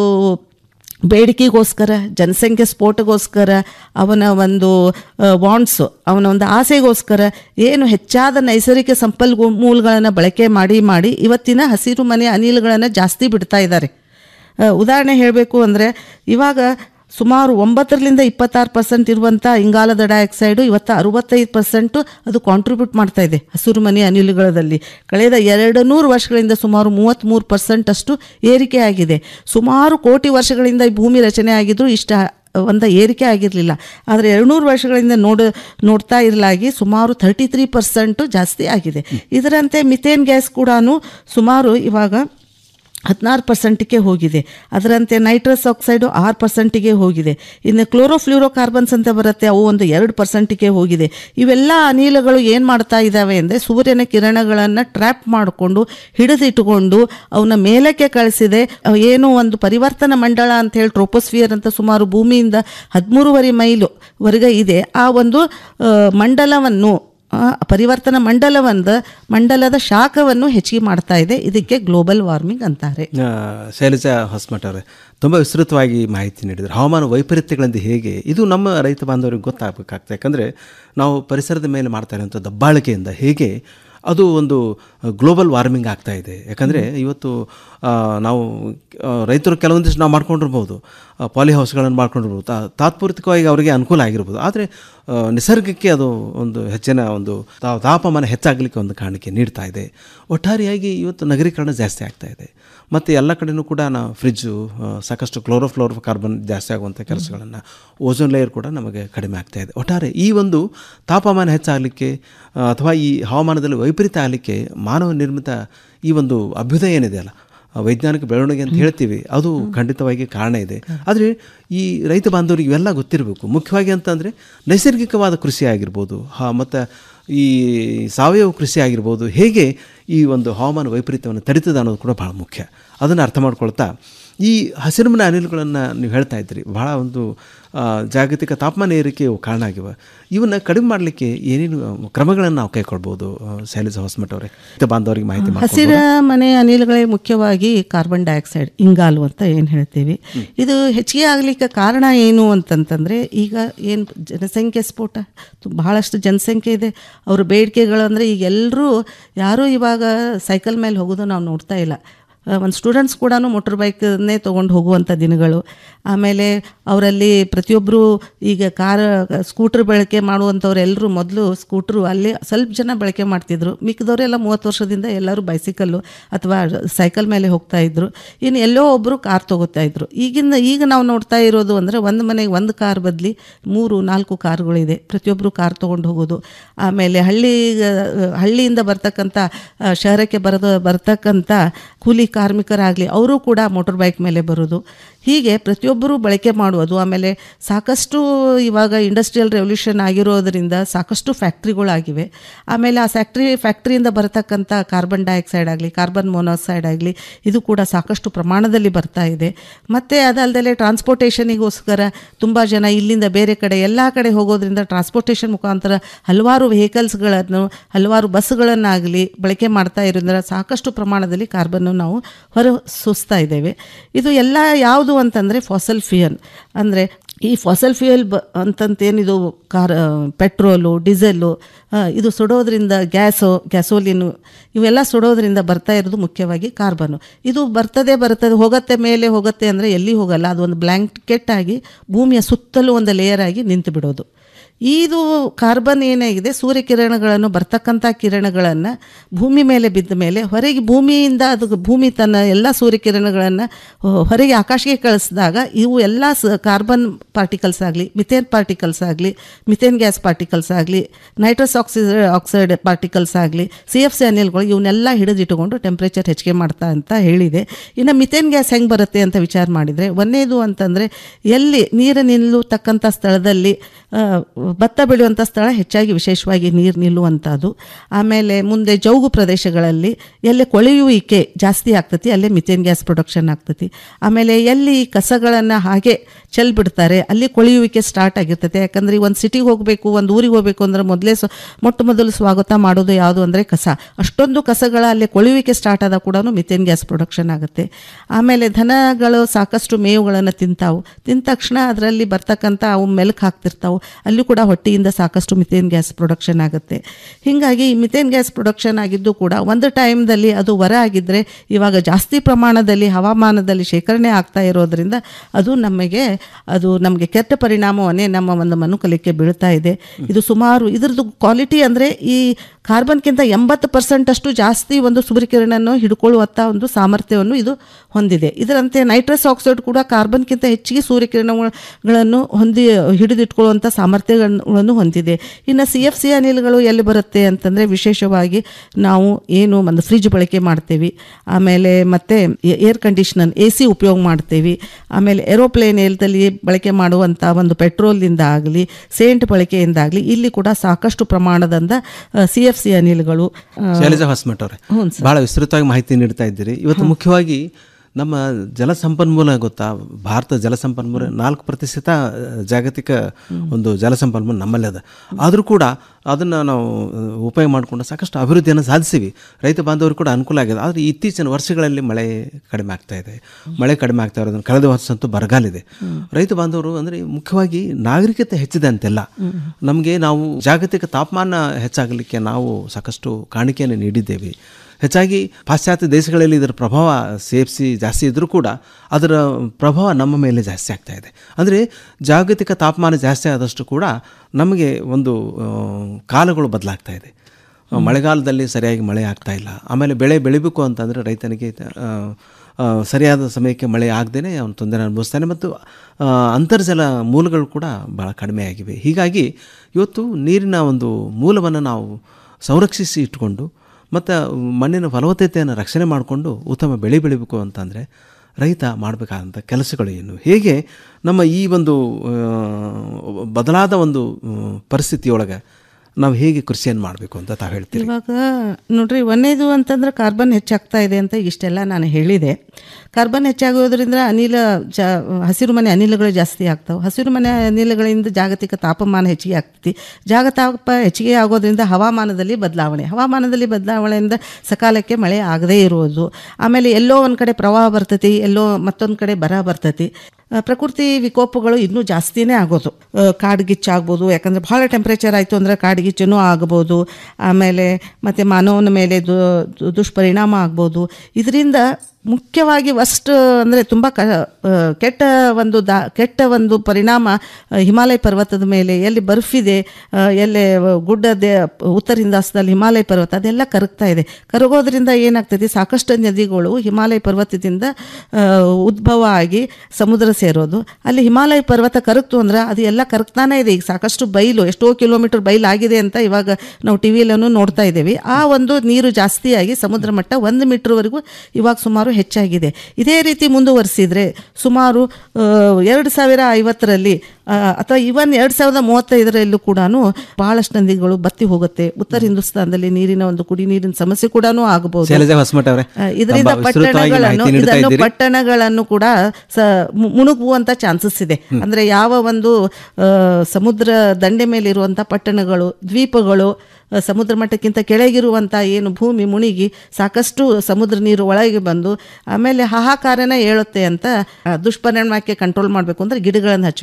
ಬೇಡಿಕೆಗೋಸ್ಕರ ಜನಸಂಖ್ಯೆ ಸ್ಫೋಟಗೋಸ್ಕರ ಅವನ ಒಂದು ವಾಂಟ್ಸು ಅವನ ಒಂದು ಆಸೆಗೋಸ್ಕರ ಏನು ಹೆಚ್ಚಾದ ನೈಸರ್ಗಿಕ ಸಂಪನ್ಮೂಲಗಳನ್ನು ಬಳಕೆ ಮಾಡಿ ಮಾಡಿ ಇವತ್ತಿನ ಹಸಿರು ಮನೆ ಅನಿಲಗಳನ್ನು ಜಾಸ್ತಿ ಬಿಡ್ತಾ ಇದ್ದಾರೆ ಆ, ಉದಾಹರಣೆ ಹೇಳಬೇಕು ಅಂದರೆ ಇವಾಗ ಸುಮಾರು ಒಂಬತ್ತರಿಂದ ಇಪ್ಪತ್ತಾರು ಪರ್ಸೆಂಟ್ ಇರುವಂಥ ಇಂಗಾಲದ ಡೈಆಕ್ಸೈಡು ಇವತ್ತು ಅರುವತ್ತೈದು ಪರ್ಸೆಂಟು ಅದು ಕಾಂಟ್ರಿಬ್ಯೂಟ್ ಮಾಡ್ತಾ ಇದೆ ಹಸಿರು ಮನೆ ಅನಿಲಗಳಲ್ಲಿ ಕಳೆದ ಎರಡು ನೂರು ವರ್ಷಗಳಿಂದ ಸುಮಾರು ಮೂವತ್ತ್ಮೂರು ಪರ್ಸೆಂಟ್ ಅಷ್ಟು ಏರಿಕೆ ಆಗಿದೆ ಸುಮಾರು ಕೋಟಿ ವರ್ಷಗಳಿಂದ ಈ ಭೂಮಿ ರಚನೆ ಆಗಿದ್ರು ಇಷ್ಟ ಒಂದು ಏರಿಕೆ ಆಗಿರಲಿಲ್ಲ ಆದರೆ ಎರಡುನೂರು ವರ್ಷಗಳಿಂದ ನೋಡ ನೋಡ್ತಾ ಇರಲಾಗಿ ಸುಮಾರು ತರ್ಟಿ ತ್ರೀ ಪರ್ಸೆಂಟು ಜಾಸ್ತಿ ಆಗಿದೆ ಇದರಂತೆ ಮಿಥೇನ್ ಗ್ಯಾಸ್ ಕೂಡ ಸುಮಾರು ಇವಾಗ ಹದಿನಾರು ಪರ್ಸೆಂಟಿಗೆ ಹೋಗಿದೆ ಅದರಂತೆ ನೈಟ್ರಸ್ ಆಕ್ಸೈಡು ಆರು ಪರ್ಸೆಂಟಿಗೆ ಹೋಗಿದೆ ಇನ್ನು ಕ್ಲೋರೋಫ್ಲೂರೋ ಕಾರ್ಬನ್ಸ್ ಅಂತ ಬರುತ್ತೆ ಅವು ಒಂದು ಎರಡು ಪರ್ಸೆಂಟಿಗೆ ಹೋಗಿದೆ ಇವೆಲ್ಲ ಅನಿಲಗಳು ಏನು ಮಾಡ್ತಾ ಇದ್ದಾವೆ ಅಂದರೆ ಸೂರ್ಯನ ಕಿರಣಗಳನ್ನು ಟ್ರ್ಯಾಪ್ ಮಾಡಿಕೊಂಡು ಹಿಡಿದಿಟ್ಟುಕೊಂಡು ಅವನ್ನ ಮೇಲಕ್ಕೆ ಕಳಿಸಿದೆ ಅವು ಏನು ಒಂದು ಪರಿವರ್ತನ ಮಂಡಳ ಅಂತ ಹೇಳಿ ಟ್ರೋಪೋಸ್ಫಿಯರ್ ಅಂತ ಸುಮಾರು ಭೂಮಿಯಿಂದ ಹದಿಮೂರುವರೆ ಮೈಲು ವರೆಗೆ ಇದೆ ಆ ಒಂದು ಆ, ಮಂಡಲವನ್ನು ಆ, ಪರಿವರ್ತನ ಮಂಡಲವಂದ ಮಂಡಲದ ಶಾಖವನ್ನು ಹೆಚ್ಚಿಗೆ ಮಾಡ್ತಾ ಇದೆ ಇದಕ್ಕೆ ಗ್ಲೋಬಲ್ ವಾರ್ಮಿಂಗ್ ಅಂತಾರೆ ಆ, ಶೈಲಜಾ ಹೊಸಮಠ ಅವರೇ ತುಂಬ ವಿಸ್ತೃತವಾಗಿ ಮಾಹಿತಿ ನೀಡಿದರು ಹವಾಮಾನ ವೈಪರೀತ್ಯಗಳಿಂದ ಹೇಗೆ ಇದು ನಮ್ಮ ರೈತ ಬಾಂಧವರಿಗೆ ಗೊತ್ತಾಗಬೇಕಾಗ್ತದೆ ಯಾಕಂದರೆ ನಾವು ಪರಿಸರದ ಮೇಲೆ ಮಾಡ್ತಾ ಇರುವಂಥ ದಬ್ಬಾಳಿಕೆಯಿಂದ ಹೇಗೆ ಅದು ಒಂದು ಗ್ಲೋಬಲ್ ವಾರ್ಮಿಂಗ್ ಆಗ್ತಾ ಇದೆ ಯಾಕಂದರೆ ಇವತ್ತು ಆ, ನಾವು ಆ, ರೈತರು ಕೆಲವೊಂದಿಷ್ಟು ನಾವು ಮಾಡ್ಕೊಂಡಿರ್ಬೋದು ಪಾಲಿ ಹೌಸ್ಗಳನ್ನು ಮಾಡ್ಕೊಂಡಿರ್ಬೋದು ತಾ ತಾತ್ಪೂರ್ತಿಕವಾಗಿ ಅವರಿಗೆ ಅನುಕೂಲ ಆಗಿರ್ಬೋದು ಆದರೆ ಆ, ನಿಸರ್ಗಕ್ಕೆ ಅದು ಒಂದು ಹೆಚ್ಚಿನ ಒಂದು ತಾ- ತಾಪಮಾನ ಹೆಚ್ಚಾಗಲಿಕ್ಕೆ ಒಂದು ಕಾರಣಕ್ಕೆ ನೀಡ್ತಾ ಇದೆ ಒಟ್ಟಾರೆಯಾಗಿ ಇವತ್ತು ನಗರೀಕರಣ ಜಾಸ್ತಿ ಆಗ್ತಾ ಇದೆ ಮತ್ತು ಎಲ್ಲ ಕಡೆನೂ ಕೂಡ ನಾವು ಫ್ರಿಜ್ಜು ಆ, ಸಾಕಷ್ಟು ಕ್ಲೋರೋಫ್ಲೋರೋ ಕಾರ್ಬನ್ ಜಾಸ್ತಿ ಆಗುವಂಥ ಕೆಲಸಗಳನ್ನು ಓಝೋನ್ ಲೇಯರ್ ಕೂಡ ನಮಗೆ ಕಡಿಮೆ ಆಗ್ತಾ ಇದೆ ಒಟ್ಟಾರೆ ಈ ಒಂದು ತಾಪಮಾನ ಹೆಚ್ಚಾಗಲಿಕ್ಕೆ ಆ, ಅಥವಾ ಈ ಹವಾಮಾನದಲ್ಲಿ ವೈಪರೀತ್ಯ ಆಗಲಿಕ್ಕೆ ಮಾನವ ನಿರ್ಮಿತ ಈ ಒಂದು ಅಭ್ಯುದಯ ಏನಿದೆಯಲ್ಲ ಆ ವೈಜ್ಞಾನಿಕ ಬೆಳವಣಿಗೆ ಅಂತ ಹೇಳ್ತೀವಿ ಅದು ಖಂಡಿತವಾಗಿ ಕಾರಣ ಇದೆ ಆದರೆ ಈ ರೈತ ಬಾಂಧವರಿಗೆ ಇವೆಲ್ಲ ಗೊತ್ತಿರಬೇಕು ಮುಖ್ಯವಾಗಿ ಅಂತಂದರೆ ನೈಸರ್ಗಿಕವಾದ ಕೃಷಿ ಆಗಿರ್ಬೋದು ಹಾ ಮತ್ತು ಈ ಸಾವಯವ ಕೃಷಿ ಆಗಿರ್ಬೋದು ಹೇಗೆ ಈ ಒಂದು ಹವಾಮಾನ ವೈಪರೀತ್ಯವನ್ನು ತಡೀತದೆ ಅನ್ನೋದು ಕೂಡ ಭಾಳ ಮುಖ್ಯ ಅದನ್ನು ಅರ್ಥ ಮಾಡ್ಕೊಳ್ತಾ ಈ ಹಸಿರುಮನೆ ಅನಿಲಗಳನ್ನು ನೀವು ಹೇಳ್ತಾ ಇದ್ರಿ ಭಾಳ ಒಂದು ಆ, ಜಾಗತಿಕ ತಾಪಮಾನ ಏರಿಕೆಯು ಕಾರಣ ಆಗಿವೆ ಇವನ್ನ ಕಡಿಮೆ ಮಾಡಲಿಕ್ಕೆ ಏನೇನು ಕ್ರಮಗಳನ್ನು ನಾವು ಕೈಗೊಳ್ಬೋದು ಆ, ಶೈಲಜಾ ಹೊಸಮಠ ಅವರೇ ರೈತ ಬಾಂಧವರಿಗೆ ಮಾಹಿತಿ ಮಾಡಿ ಹಸಿರ ಮನೆ ಅನಿಲಗಳೇ ಮುಖ್ಯವಾಗಿ ಕಾರ್ಬನ್ ಡೈಆಕ್ಸೈಡ್ ಇಂಗಾಲು ಅಂತ ಏನು ಹೇಳ್ತೀವಿ ಇದು ಹೆಚ್ಚಿಗೆ ಆಗಲಿಕ್ಕೆ ಕಾರಣ ಏನು ಅಂತಂತಂದರೆ ಈಗ ಏನು ಜನಸಂಖ್ಯೆ ಸ್ಫೋಟ ತು- ಬಹಳಷ್ಟು ಜನಸಂಖ್ಯೆ ಇದೆ ಅವ್ರ ಬೇಡಿಕೆಗಳು ಅಂದರೆ ಈಗ ಎಲ್ಲರೂ ಯಾರೂ ಇವಾಗ ಸೈಕಲ್ ಮೇಲೆ ಹೋಗೋದು ನಾವು ನೋಡ್ತಾ ಇಲ್ಲ ಒಂದು ಸ್ಟೂಡೆಂಟ್ಸ್ ಕೂಡ ಮೋಟರ್ ಬೈಕನ್ನೇ ತೊಗೊಂಡು ಹೋಗುವಂಥ ದಿನಗಳು ಆಮೇಲೆ ಅವರಲ್ಲಿ ಪ್ರತಿಯೊಬ್ಬರು ಈಗ ಕಾರ್ ಸ್ಕೂಟ್ರ್ ಬಳಕೆ ಮಾಡುವಂಥವ್ರು ಎಲ್ಲರೂ ಮೊದಲು ಸ್ಕೂಟ್ರು ಅಲ್ಲಿ ಸ್ವಲ್ಪ ಜನ ಬಳಕೆ ಮಾಡ್ತಿದ್ರು ಮಿಕ್ಕಿದವರೆಲ್ಲ ಮೂವತ್ತು ವರ್ಷದಿಂದ ಎಲ್ಲರೂ ಬೈಸಿಕಲ್ಲು ಅಥವಾ ಸೈಕಲ್ ಮೇಲೆ ಹೋಗ್ತಾ ಇದ್ರು ಇನ್ನು ಎಲ್ಲೋ ಒಬ್ಬರು ಕಾರ್ ತೊಗೋತಾ ಇದ್ರು ಈಗಿನ ಈಗ ನಾವು ನೋಡ್ತಾ ಇರೋದು ಅಂದರೆ ಒಂದು ಮನೆಗೆ ಒಂದು ಕಾರ್ ಬದಲಿ ಮೂರು ನಾಲ್ಕು ಕಾರ್ಗಳಿದೆ ಪ್ರತಿಯೊಬ್ಬರು ಕಾರ್ ತೊಗೊಂಡು ಹೋಗೋದು ಆಮೇಲೆ ಹಳ್ಳಿ ಹಳ್ಳಿಯಿಂದ ಬರ್ತಕ್ಕಂಥ ಆ, ಶಹರಕ್ಕೆ ಬರದ ಬರ್ತಕ್ಕಂಥ ಕೂಲಿ ಕಾರ್ಮಿಕರಾಗಲಿ ಅವರು ಕೂಡ ಮೋಟರ್ ಬೈಕ್ ಮೇಲೆ ಬರೋದು ಹೀಗೆ ಪ್ರತಿಯೊಬ್ಬರು ಬಳಕೆ ಮಾಡುವುದು ಆಮೇಲೆ ಸಾಕಷ್ಟು ಇವಾಗ ಇಂಡಸ್ಟ್ರಿಯಲ್ ರೆವಲ್ಯೂಷನ್ ಆಗಿರೋದರಿಂದ ಸಾಕಷ್ಟು ಫ್ಯಾಕ್ಟ್ರಿಗಳಾಗಿವೆ ಆಮೇಲೆ ಆ ಫ್ಯಾಕ್ಟ್ರಿ ಫ್ಯಾಕ್ಟ್ರಿಯಿಂದ ಬರತಕ್ಕಂಥ ಕಾರ್ಬನ್ ಡೈಆಕ್ಸೈಡ್ ಆಗಲಿ ಕಾರ್ಬನ್ ಮೊನಾಕ್ಸೈಡ್ ಆಗಲಿ ಇದು ಕೂಡ ಸಾಕಷ್ಟು ಪ್ರಮಾಣದಲ್ಲಿ ಬರ್ತಾ ಇದೆ ಮತ್ತು ಅದಲ್ಲದೆ ಟ್ರಾನ್ಸ್ಪೋರ್ಟೇಷನಿಗೋಸ್ಕರ ತುಂಬ ಜನ ಇಲ್ಲಿಂದ ಬೇರೆ ಕಡೆ ಎಲ್ಲ ಕಡೆ ಹೋಗೋದ್ರಿಂದ ಟ್ರಾನ್ಸ್ಪೋರ್ಟೇಷನ್ ಮುಖಾಂತರ ಹಲವಾರು ವೆಹಿಕಲ್ಸ್ಗಳನ್ನು ಹಲವಾರು ಬಸ್ಗಳನ್ನಾಗಲಿ ಬಳಕೆ ಮಾಡ್ತಾ ಇರೋದ್ರಿಂದ ಸಾಕಷ್ಟು ಪ್ರಮಾಣದಲ್ಲಿ ಕಾರ್ಬನ್ನು ನಾವು ಹೊರ ಸೂಸ್ತಾ ಇದ್ದೇವೆ ಇದು ಎಲ್ಲ ಯಾವುದು ಅಂತಂದರೆ ಫಾಸಲ್ ಫ್ಯೂಯಲ್ ಅಂದರೆ ಈ ಫಾಸಲ್ ಫ್ಯೂಯಲ್ ಬ ಅಂತಂತೇನಿದು ಕಾರ್ ಪೆಟ್ರೋಲು ಡೀಸೆಲ್ಲು ಆ, ಇದು ಸುಡೋದ್ರಿಂದ ಗ್ಯಾಸು ಗ್ಯಾಸೋಲಿನು ಇವೆಲ್ಲ ಸುಡೋದ್ರಿಂದ ಬರ್ತಾ ಇರೋದು ಮುಖ್ಯವಾಗಿ ಕಾರ್ಬನ್ನು ಇದು ಬರ್ತದೆ ಬರ್ತದೆ ಹೋಗುತ್ತೆ ಮೇಲೆ ಹೋಗುತ್ತೆ ಅಂದರೆ ಎಲ್ಲಿ ಹೋಗಲ್ಲ ಅದು ಒಂದು ಬ್ಲ್ಯಾಂಕೆಟ್ ಆಗಿ ಭೂಮಿಯ ಸುತ್ತಲೂ ಒಂದು ಲೇಯರ್ ಆಗಿ ನಿಂತು ಬಿಡೋದು ಇದು ಕಾರ್ಬನ್ ಏನಾಗಿದೆ ಸೂರ್ಯಕಿರಣಗಳನ್ನು ಬರ್ತಕ್ಕಂಥ ಕಿರಣಗಳನ್ನು ಭೂಮಿ ಮೇಲೆ ಬಿದ್ದ ಮೇಲೆ ಹೊರಗೆ ಭೂಮಿಯಿಂದ ಅದು ಭೂಮಿ ತನ್ನ ಎಲ್ಲ ಸೂರ್ಯಕಿರಣಗಳನ್ನು ಹೊರಗೆ ಆಕಾಶಕ್ಕೆ ಕಳಿಸಿದಾಗ ಇವು ಎಲ್ಲ ಸ ಕಾರ್ಬನ್ ಪಾರ್ಟಿಕಲ್ಸ್ ಆಗಲಿ ಮಿಥೇನ್ ಪಾರ್ಟಿಕಲ್ಸ್ ಆಗಲಿ ಮಿಥೇನ್ ಗ್ಯಾಸ್ ಪಾರ್ಟಿಕಲ್ಸ್ ಆಗಲಿ ನೈಟ್ರಸ್ ಆಕ್ಸಿಡ್ ಆಕ್ಸೈಡ್ ಪಾರ್ಟಿಕಲ್ಸ್ ಆಗಲಿ ಸಿ ಎಫ್ ಸಿ ಅನಿಲ್ಗಳು ಇವನ್ನೆಲ್ಲ ಹಿಡಿದಿಟ್ಟುಕೊಂಡು ಟೆಂಪ್ರೇಚರ್ ಹೆಚ್ಚಿಗೆ ಮಾಡ್ತಾ ಅಂತ ಹೇಳಿದೆ ಇನ್ನು ಮಿಥೇನ್ ಗ್ಯಾಸ್ ಹೆಂಗೆ ಬರುತ್ತೆ ಅಂತ ವಿಚಾರ ಮಾಡಿದರೆ ಒಂದೇದು ಅಂತಂದರೆ ಎಲ್ಲಿ ನೀರು ನಿಲ್ಲತಕ್ಕಂಥ ಸ್ಥಳದಲ್ಲಿ ಆ, ಭತ್ತ ಬೆಳೆಯುವಂಥ ಸ್ಥಳ ಹೆಚ್ಚಾಗಿ ವಿಶೇಷವಾಗಿ ನೀರು ನಿಲ್ಲುವಂಥದ್ದು ಆಮೇಲೆ ಮುಂದೆ ಜೌಗು ಪ್ರದೇಶಗಳಲ್ಲಿ ಎಲ್ಲಿ ಕೊಳೆಯುವಿಕೆ ಜಾಸ್ತಿ ಆಗ್ತತಿ ಅಲ್ಲೇ ಮಿಥೇನ್ ಗ್ಯಾಸ್ ಪ್ರೊಡಕ್ಷನ್ ಆಗ್ತತಿ ಆಮೇಲೆ ಎಲ್ಲಿ ಕಸಗಳನ್ನು ಹಾಗೆ ಚೆಲ್ ಬಿಡ್ತಾರೆ ಅಲ್ಲಿ ಕೊಳೆಯುವಿಕೆ ಸ್ಟಾರ್ಟ್ ಆಗಿರ್ತೈತೆ ಯಾಕಂದರೆ ಒಂದು ಸಿಟಿಗೆ ಹೋಗಬೇಕು ಒಂದು ಊರಿಗೆ ಹೋಗಬೇಕು ಅಂದ್ರೆ ಮೊದಲೇ ಸ್ವ ಮೊಟ್ಟ ಮೊದಲು ಸ್ವಾಗತ ಮಾಡೋದು ಯಾವುದು ಅಂದರೆ ಕಸ ಅಷ್ಟೊಂದು ಕಸಗಳ ಅಲ್ಲಿ ಕೊಳೆಯುವಿಕೆ ಸ್ಟಾರ್ಟ್ ಆದಾಗ ಕೂಡ ಮಿಥೇನ್ ಗ್ಯಾಸ್ ಪ್ರೊಡಕ್ಷನ್ ಆಗುತ್ತೆ ಆಮೇಲೆ ದನಗಳು ಸಾಕಷ್ಟು ಮೇವುಗಳನ್ನು ತಿಂತಾವು ತಿಂದ ತಕ್ಷಣ ಅದರಲ್ಲಿ ಬರ್ತಕ್ಕಂಥ ಅವು ಮೆಲ್ಕ್ ಹಾಕ್ತಿರ್ತಾವೆ ಅಲ್ಲಿ ಕೂಡ ಹೊಟ್ಟೆಯಿಂದ ಸಾಕಷ್ಟು ಮಿಥೇನ್ ಗ್ಯಾಸ್ ಪ್ರೊಡಕ್ಷನ್ ಆಗುತ್ತೆ ಹೀಗಾಗಿ ಈ ಮಿಥೇನ್ ಗ್ಯಾಸ್ ಪ್ರೊಡಕ್ಷನ್ ಆಗಿದ್ದು ಕೂಡ ಒಂದು ಟೈಮ್ದಲ್ಲಿ ಅದು ಹೊರ ಆಗಿದ್ದರೆ ಇವಾಗ ಜಾಸ್ತಿ ಪ್ರಮಾಣದಲ್ಲಿ ಹವಾಮಾನದಲ್ಲಿ ಶೇಖರಣೆ ಆಗ್ತಾ ಇರೋದ್ರಿಂದ ಅದು ನಮಗೆ ಅದು ನಮಗೆ ಕೆಟ್ಟ ಪರಿಣಾಮವನ್ನೇ ನಮ್ಮ ಒಂದು ಮನುಕುಲಕ್ಕೆ ಬೀಳ್ತಾ ಇದೆ ಇದು ಸುಮಾರು ಇದ್ರದ್ದು ಕ್ವಾಲಿಟಿ ಅಂದರೆ ಈ ಕಾರ್ಬನ್ಗಿಂತ ಎಂಬತ್ತು ಪರ್ಸೆಂಟ್ ಅಷ್ಟು ಜಾಸ್ತಿ ಒಂದು ಸೂರ್ಯಕಿರಣವನ್ನು ಹಿಡ್ಕೊಳ್ಳುವಂಥ ಒಂದು ಸಾಮರ್ಥ್ಯವನ್ನು ಇದು ಹೊಂದಿದೆ ಇದರಂತೆ ನೈಟ್ರಸ್ ಆಕ್ಸೈಡ್ ಕೂಡ ಕಾರ್ಬನ್ಗಿಂತ ಹೆಚ್ಚಿಗೆ ಸೂರ್ಯಕಿರಣಗಳನ್ನು ಹೊಂದಿ ಹಿಡಿದಿಟ್ಕೊಳ್ಳುವಂಥ ಸಾಮರ್ಥ್ಯಗಳನ್ನು ಹೊಂದಿದೆ ಇನ್ನು ಸಿ ಎಫ್ ಸಿ ಅನಿಲಗಳು ಎಲ್ಲಿ ಬರುತ್ತೆ ಅಂತಂದರೆ ವಿಶೇಷವಾಗಿ ನಾವು ಏನು ಒಂದು ಫ್ರಿಜ್ ಬಳಕೆ ಮಾಡ್ತೇವೆ ಆಮೇಲೆ ಮತ್ತೆ ಏರ್ ಕಂಡೀಷನರ್ ಎ ಸಿ ಉಪಯೋಗ ಮಾಡ್ತೇವೆ ಆಮೇಲೆ ಏರೋಪ್ಲೇನ್ ಏಲ್ದಲ್ಲಿ ಬಳಕೆ ಮಾಡುವಂಥ ಒಂದು ಪೆಟ್ರೋಲ್ನಿಂದ ಆಗಲಿ ಸೇಂಟ್ ಬಳಕೆಯಿಂದ ಆಗಲಿ ಇಲ್ಲಿ ಕೂಡ ಸಾಕಷ್ಟು ಪ್ರಮಾಣದಿಂದ ಸಿ ಎಫ್ ಸಿ ಅನಿಲಗಳು ಆ, ಶೈಲಜಾ ಹೊಸಮಠ ಅವರೇ ಬಹಳ ವಿಸ್ತೃತವಾಗಿ ಮಾಹಿತಿ ನೀಡ್ತಾ ಇದ್ದೀರಿ ಇವತ್ತು ಮುಖ್ಯವಾಗಿ ನಮ್ಮ ಜಲಸಂಪನ್ಮೂಲ ಗೊತ್ತಾ ಭಾರತ ಜಲಸಂಪನ್ಮೂಲ ನಾಲ್ಕು ಪ್ರತಿಶತ ಜಾಗತಿಕ ಒಂದು ಜಲಸಂಪನ್ಮೂಲ ನಮ್ಮಲ್ಲಿ ಅದ ಆದರೂ ಕೂಡ ಅದನ್ನು ನಾವು ಉಪಯೋಗ ಮಾಡಿಕೊಂಡು ಸಾಕಷ್ಟು ಅಭಿವೃದ್ಧಿಯನ್ನು ಸಾಧಿಸಿವಿ ರೈತ ಬಾಂಧವರು ಕೂಡ ಅನುಕೂಲ ಆಗಿದೆ ಆದರೆ ಇತ್ತೀಚಿನ ವರ್ಷಗಳಲ್ಲಿ ಮಳೆ ಕಡಿಮೆ ಆಗ್ತಾ ಇದೆ ಮಳೆ ಕಡಿಮೆ ಆಗ್ತಾ ಇರೋದನ್ನು ಕಳೆದ ವರ್ಷ ಅಂತೂ ಬರಗಾಲಿದೆ ರೈತ ಬಾಂಧವರು ಅಂದರೆ ಮುಖ್ಯವಾಗಿ ನಾಗರಿಕತೆ ಹೆಚ್ಚಿದೆ ಅಂತೆಲ್ಲ ನಮಗೆ ನಾವು ಜಾಗತಿಕ ತಾಪಮಾನ ಹೆಚ್ಚಾಗಲಿಕ್ಕೆ ನಾವು ಸಾಕಷ್ಟು ಕಾಣಿಕೆಯನ್ನು ನೀಡಿದ್ದೇವೆ ಹೆಚ್ಚಾಗಿ ಪಾಶ್ಚಾತ್ಯ ದೇಶಗಳಲ್ಲಿ ಇದರ ಪ್ರಭಾವ ಸೇರಿಸಿ ಜಾಸ್ತಿ ಇದ್ದರೂ ಕೂಡ ಅದರ ಪ್ರಭಾವ ನಮ್ಮ ಮೇಲೆ ಜಾಸ್ತಿ ಆಗ್ತಾ ಇದೆ ಅಂದರೆ ಜಾಗತಿಕ ತಾಪಮಾನ ಜಾಸ್ತಿ ಆದಷ್ಟು ಕೂಡ ನಮಗೆ ಒಂದು ಆ, ಕಾಲಗಳು ಬದಲಾಗ್ತಾ ಇದೆ ಆ, ಮಳೆಗಾಲದಲ್ಲಿ ಸರಿಯಾಗಿ ಮಳೆ ಆಗ್ತಾ ಇಲ್ಲ ಆಮೇಲೆ ಬೆಳೆ ಬೆಳಿಬೇಕು ಅಂತಂದರೆ ರೈತನಿಗೆ ಆ, ಆ, ಸರಿಯಾದ ಸಮಯಕ್ಕೆ ಮಳೆ ಆಗದೇ ಅವನು ತೊಂದರೆ ಅನುಭವಿಸ್ತಾನೆ ಮತ್ತು ಆ, ಅಂತರ್ಜಲ ಮೂಲಗಳು ಕೂಡ ಭಾಳ ಕಡಿಮೆ ಆಗಿವೆ ಹೀಗಾಗಿ ಇವತ್ತು ನೀರಿನ ಒಂದು ಮೂಲವನ್ನು ನಾವು ಸಂರಕ್ಷಿಸಿ ಇಟ್ಕೊಂಡು ಮತ್ತು ಮಣ್ಣಿನ ಫಲವತ್ತತೆಯನ್ನು ರಕ್ಷಣೆ ಮಾಡಿಕೊಂಡು ಉತ್ತಮ ಬೆಳೆ ಬೆಳಿಬೇಕು ಅಂತಂದರೆ ರೈತ ಮಾಡಬೇಕಾದಂಥ ಕೆಲಸಗಳು ಏನು ಹೇಗೆ ನಮ್ಮ ಈ ಒಂದು ಆ, ಬದಲಾದ ಒಂದು ಆ, ಪರಿಸ್ಥಿತಿಯೊಳಗೆ ನಾವು ಹೇಗೆ ಕೃಷಿಯನ್ನು ಮಾಡಬೇಕು ಅಂತ ತಾವು ಹೇಳ್ತೀರಿ ಇವಾಗ ನೋಡ್ರಿ ಒಂದೇದು ಅಂತಂದ್ರೆ ಕಾರ್ಬನ್ ಹೆಚ್ಚಾಗ್ತಾ ಇದೆ ಅಂತ ಇಷ್ಟೆಲ್ಲ ನಾನು ಹೇಳಿದೆ ಕಾರ್ಬನ್ ಹೆಚ್ಚಾಗೋದ್ರಿಂದ ಅನಿಲ ಜಾ ಹಸಿರು ಮನೆ ಅನಿಲಗಳು ಜಾಸ್ತಿ ಆಗ್ತಾವೆ ಹಸಿರು ಮನೆ ಅನಿಲಗಳಿಂದ ಜಾಗತಿಕ ತಾಪಮಾನ ಹೆಚ್ಚಿಗೆ ಆಗ್ತೈತಿ ಜಾಗತಾಪ ಹೆಚ್ಚಿಗೆ ಆಗೋದ್ರಿಂದ ಹವಾಮಾನದಲ್ಲಿ ಬದಲಾವಣೆ ಹವಾಮಾನದಲ್ಲಿ ಬದಲಾವಣೆಯಿಂದ ಸಕಾಲಕ್ಕೆ ಮಳೆ ಆಗದೇ ಇರೋದು ಆಮೇಲೆ ಎಲ್ಲೋ ಒಂದು ಕಡೆ ಪ್ರವಾಹ ಬರ್ತೈತಿ ಎಲ್ಲೋ ಮತ್ತೊಂದು ಕಡೆ ಬರ ಬರ್ತೈತಿ ಆ, ಪ್ರಕೃತಿ ವಿಕೋಪಗಳು ಇನ್ನೂ ಜಾಸ್ತಿನೇ ಆಗೋದು ಆ, ಕಾಡ್ಗಿಚ್ಚಾಗ್ಬೋದು ಯಾಕಂದರೆ ಭಾಳ ಟೆಂಪ್ರೇಚರ್ ಆಯಿತು ಅಂದರೆ ಕಾಡ್ಗಿಚ್ಚನೂ ಆಗ್ಬೋದು ಆಮೇಲೆ ಮತ್ತು ಮಾನವನ ಮೇಲೆ ದು ದು- ದುಷ್ಪರಿಣಾಮ ಆಗ್ಬೋದು ಇದರಿಂದ ಮುಖ್ಯವಾಗಿ ಫಸ್ಟ್ ಅಂದರೆ ತುಂಬ ಕ ಆ, ಕೆಟ್ಟ ಒಂದು ದಾ ಕೆಟ್ಟ ಒಂದು ಪರಿಣಾಮ ಆ, ಹಿಮಾಲಯ ಪರ್ವತದ ಮೇಲೆ ಎಲ್ಲಿ ಬರ್ಫಿದೆ ಆ, ಎಲ್ಲಿ ಗುಡ್ಡದ ಉತ್ತರ ಹಿಂದಾಸದಲ್ಲಿ ಹಿಮಾಲಯ ಪರ್ವತ ಅದೆಲ್ಲ ಕರಗ್ತಾ ಇದೆ ಕರಗೋದ್ರಿಂದ ಏನಾಗ್ತೈತಿ ಸಾಕಷ್ಟು ನದಿಗಳು ಹಿಮಾಲಯ ಪರ್ವತದಿಂದ ಆ, ಉದ್ಭವ ಆಗಿ ಸಮುದ್ರ ಸೇರೋದು ಅಲ್ಲಿ ಹಿಮಾಲಯ ಪರ್ವತ ಕರಗ್ತು ಅಂದ್ರೆ ಅದು ಎಲ್ಲ ಕರಗ್ತಾನೆ ಇದೆ ಈಗ ಸಾಕಷ್ಟು ಬೈಲು ಎಷ್ಟೋ ಕಿಲೋಮೀಟರ್ ಬೈಲು ಆಗಿದೆ ಅಂತ ಇವಾಗ ನಾವು ಟಿ ವಿಯಲ್ಲೂ ನೋಡ್ತಾ ಇದ್ದೇವೆ ಆ ಒಂದು ನೀರು ಜಾಸ್ತಿಯಾಗಿ ಸಮುದ್ರ ಮಟ್ಟ ಒಂದು ಮೀಟ್ರ್ವರೆಗೂ ಇವಾಗ ಸುಮಾರು ಹೆಚ್ಚಾಗಿದೆ ಇದೇ ರೀತಿ ಮುಂದುವರಿಸಿದ್ರೆ ಸುಮಾರು ಆ, ಎರಡು ಸಾವಿರ ಐವತ್ತರಲ್ಲಿ ಆ, ಅಥವಾ ಇವನ್ ಎರಡು ಸಾವಿರದ ಮೂವತ್ತೈದರಲ್ಲೂ ಕೂಡ ಬಹಳಷ್ಟು ನದಿಗಳು ಬತ್ತಿ ಹೋಗುತ್ತೆ ಉತ್ತರ ಹಿಂದೂಸ್ತಾನದಲ್ಲಿ ನೀರಿನ ಒಂದು ಕುಡಿ ನೀರಿನ ಸಮಸ್ಯೆ ಕೂಡ ಆಗಬಹುದು ಶೈಲಜಾ ಹೊಸಮಠ ಅವರೇ ಇದರಿಂದ ತುಂಬ ವಿಸ್ತೃತವಾಗಿ ಪಟ್ಟಣಗಳನ್ನು ಮಾಹಿತಿ ನೀಡ್ತಾ ಇದನ್ನು ಇದ್ದೀರಿ ಪಟ್ಟಣಗಳನ್ನು ಕೂಡ ಸ ಮು- ಮುಣುಗುವಂತ ಚಾನ್ಸಸ್ ಇದೆ ಅಂದ್ರೆ ಯಾವ ಒಂದು ಆ, ಸಮುದ್ರ ದಂಡೆ ಮೇಲೆ ಇರುವಂತ ಪಟ್ಟಣಗಳು ದ್ವೀಪಗಳು ಆ, ಸಮುದ್ರ ಮಟ್ಟಕ್ಕಿಂತ ಕೆಳಗಿರುವಂತ ಏನು ಭೂಮಿ ಮುಳುಗಿ ಸಾಕಷ್ಟು ಸಮುದ್ರ ನೀರು ಒಳಗೆ ಬಂದು ಆಮೇಲೆ ಹಾಹಾಕಾರನ ಹೇಳುತ್ತೆ ಅಂತ ಆ, ದುಷ್ಪರಿಣಾಮಕ್ಕೆ ಕಂಟ್ರೋಲ್ ಮಾಡಬೇಕು ಅಂದ್ರೆ ಗಿಡಗಳನ್ನು ಹಚ್ಚಬೇಕು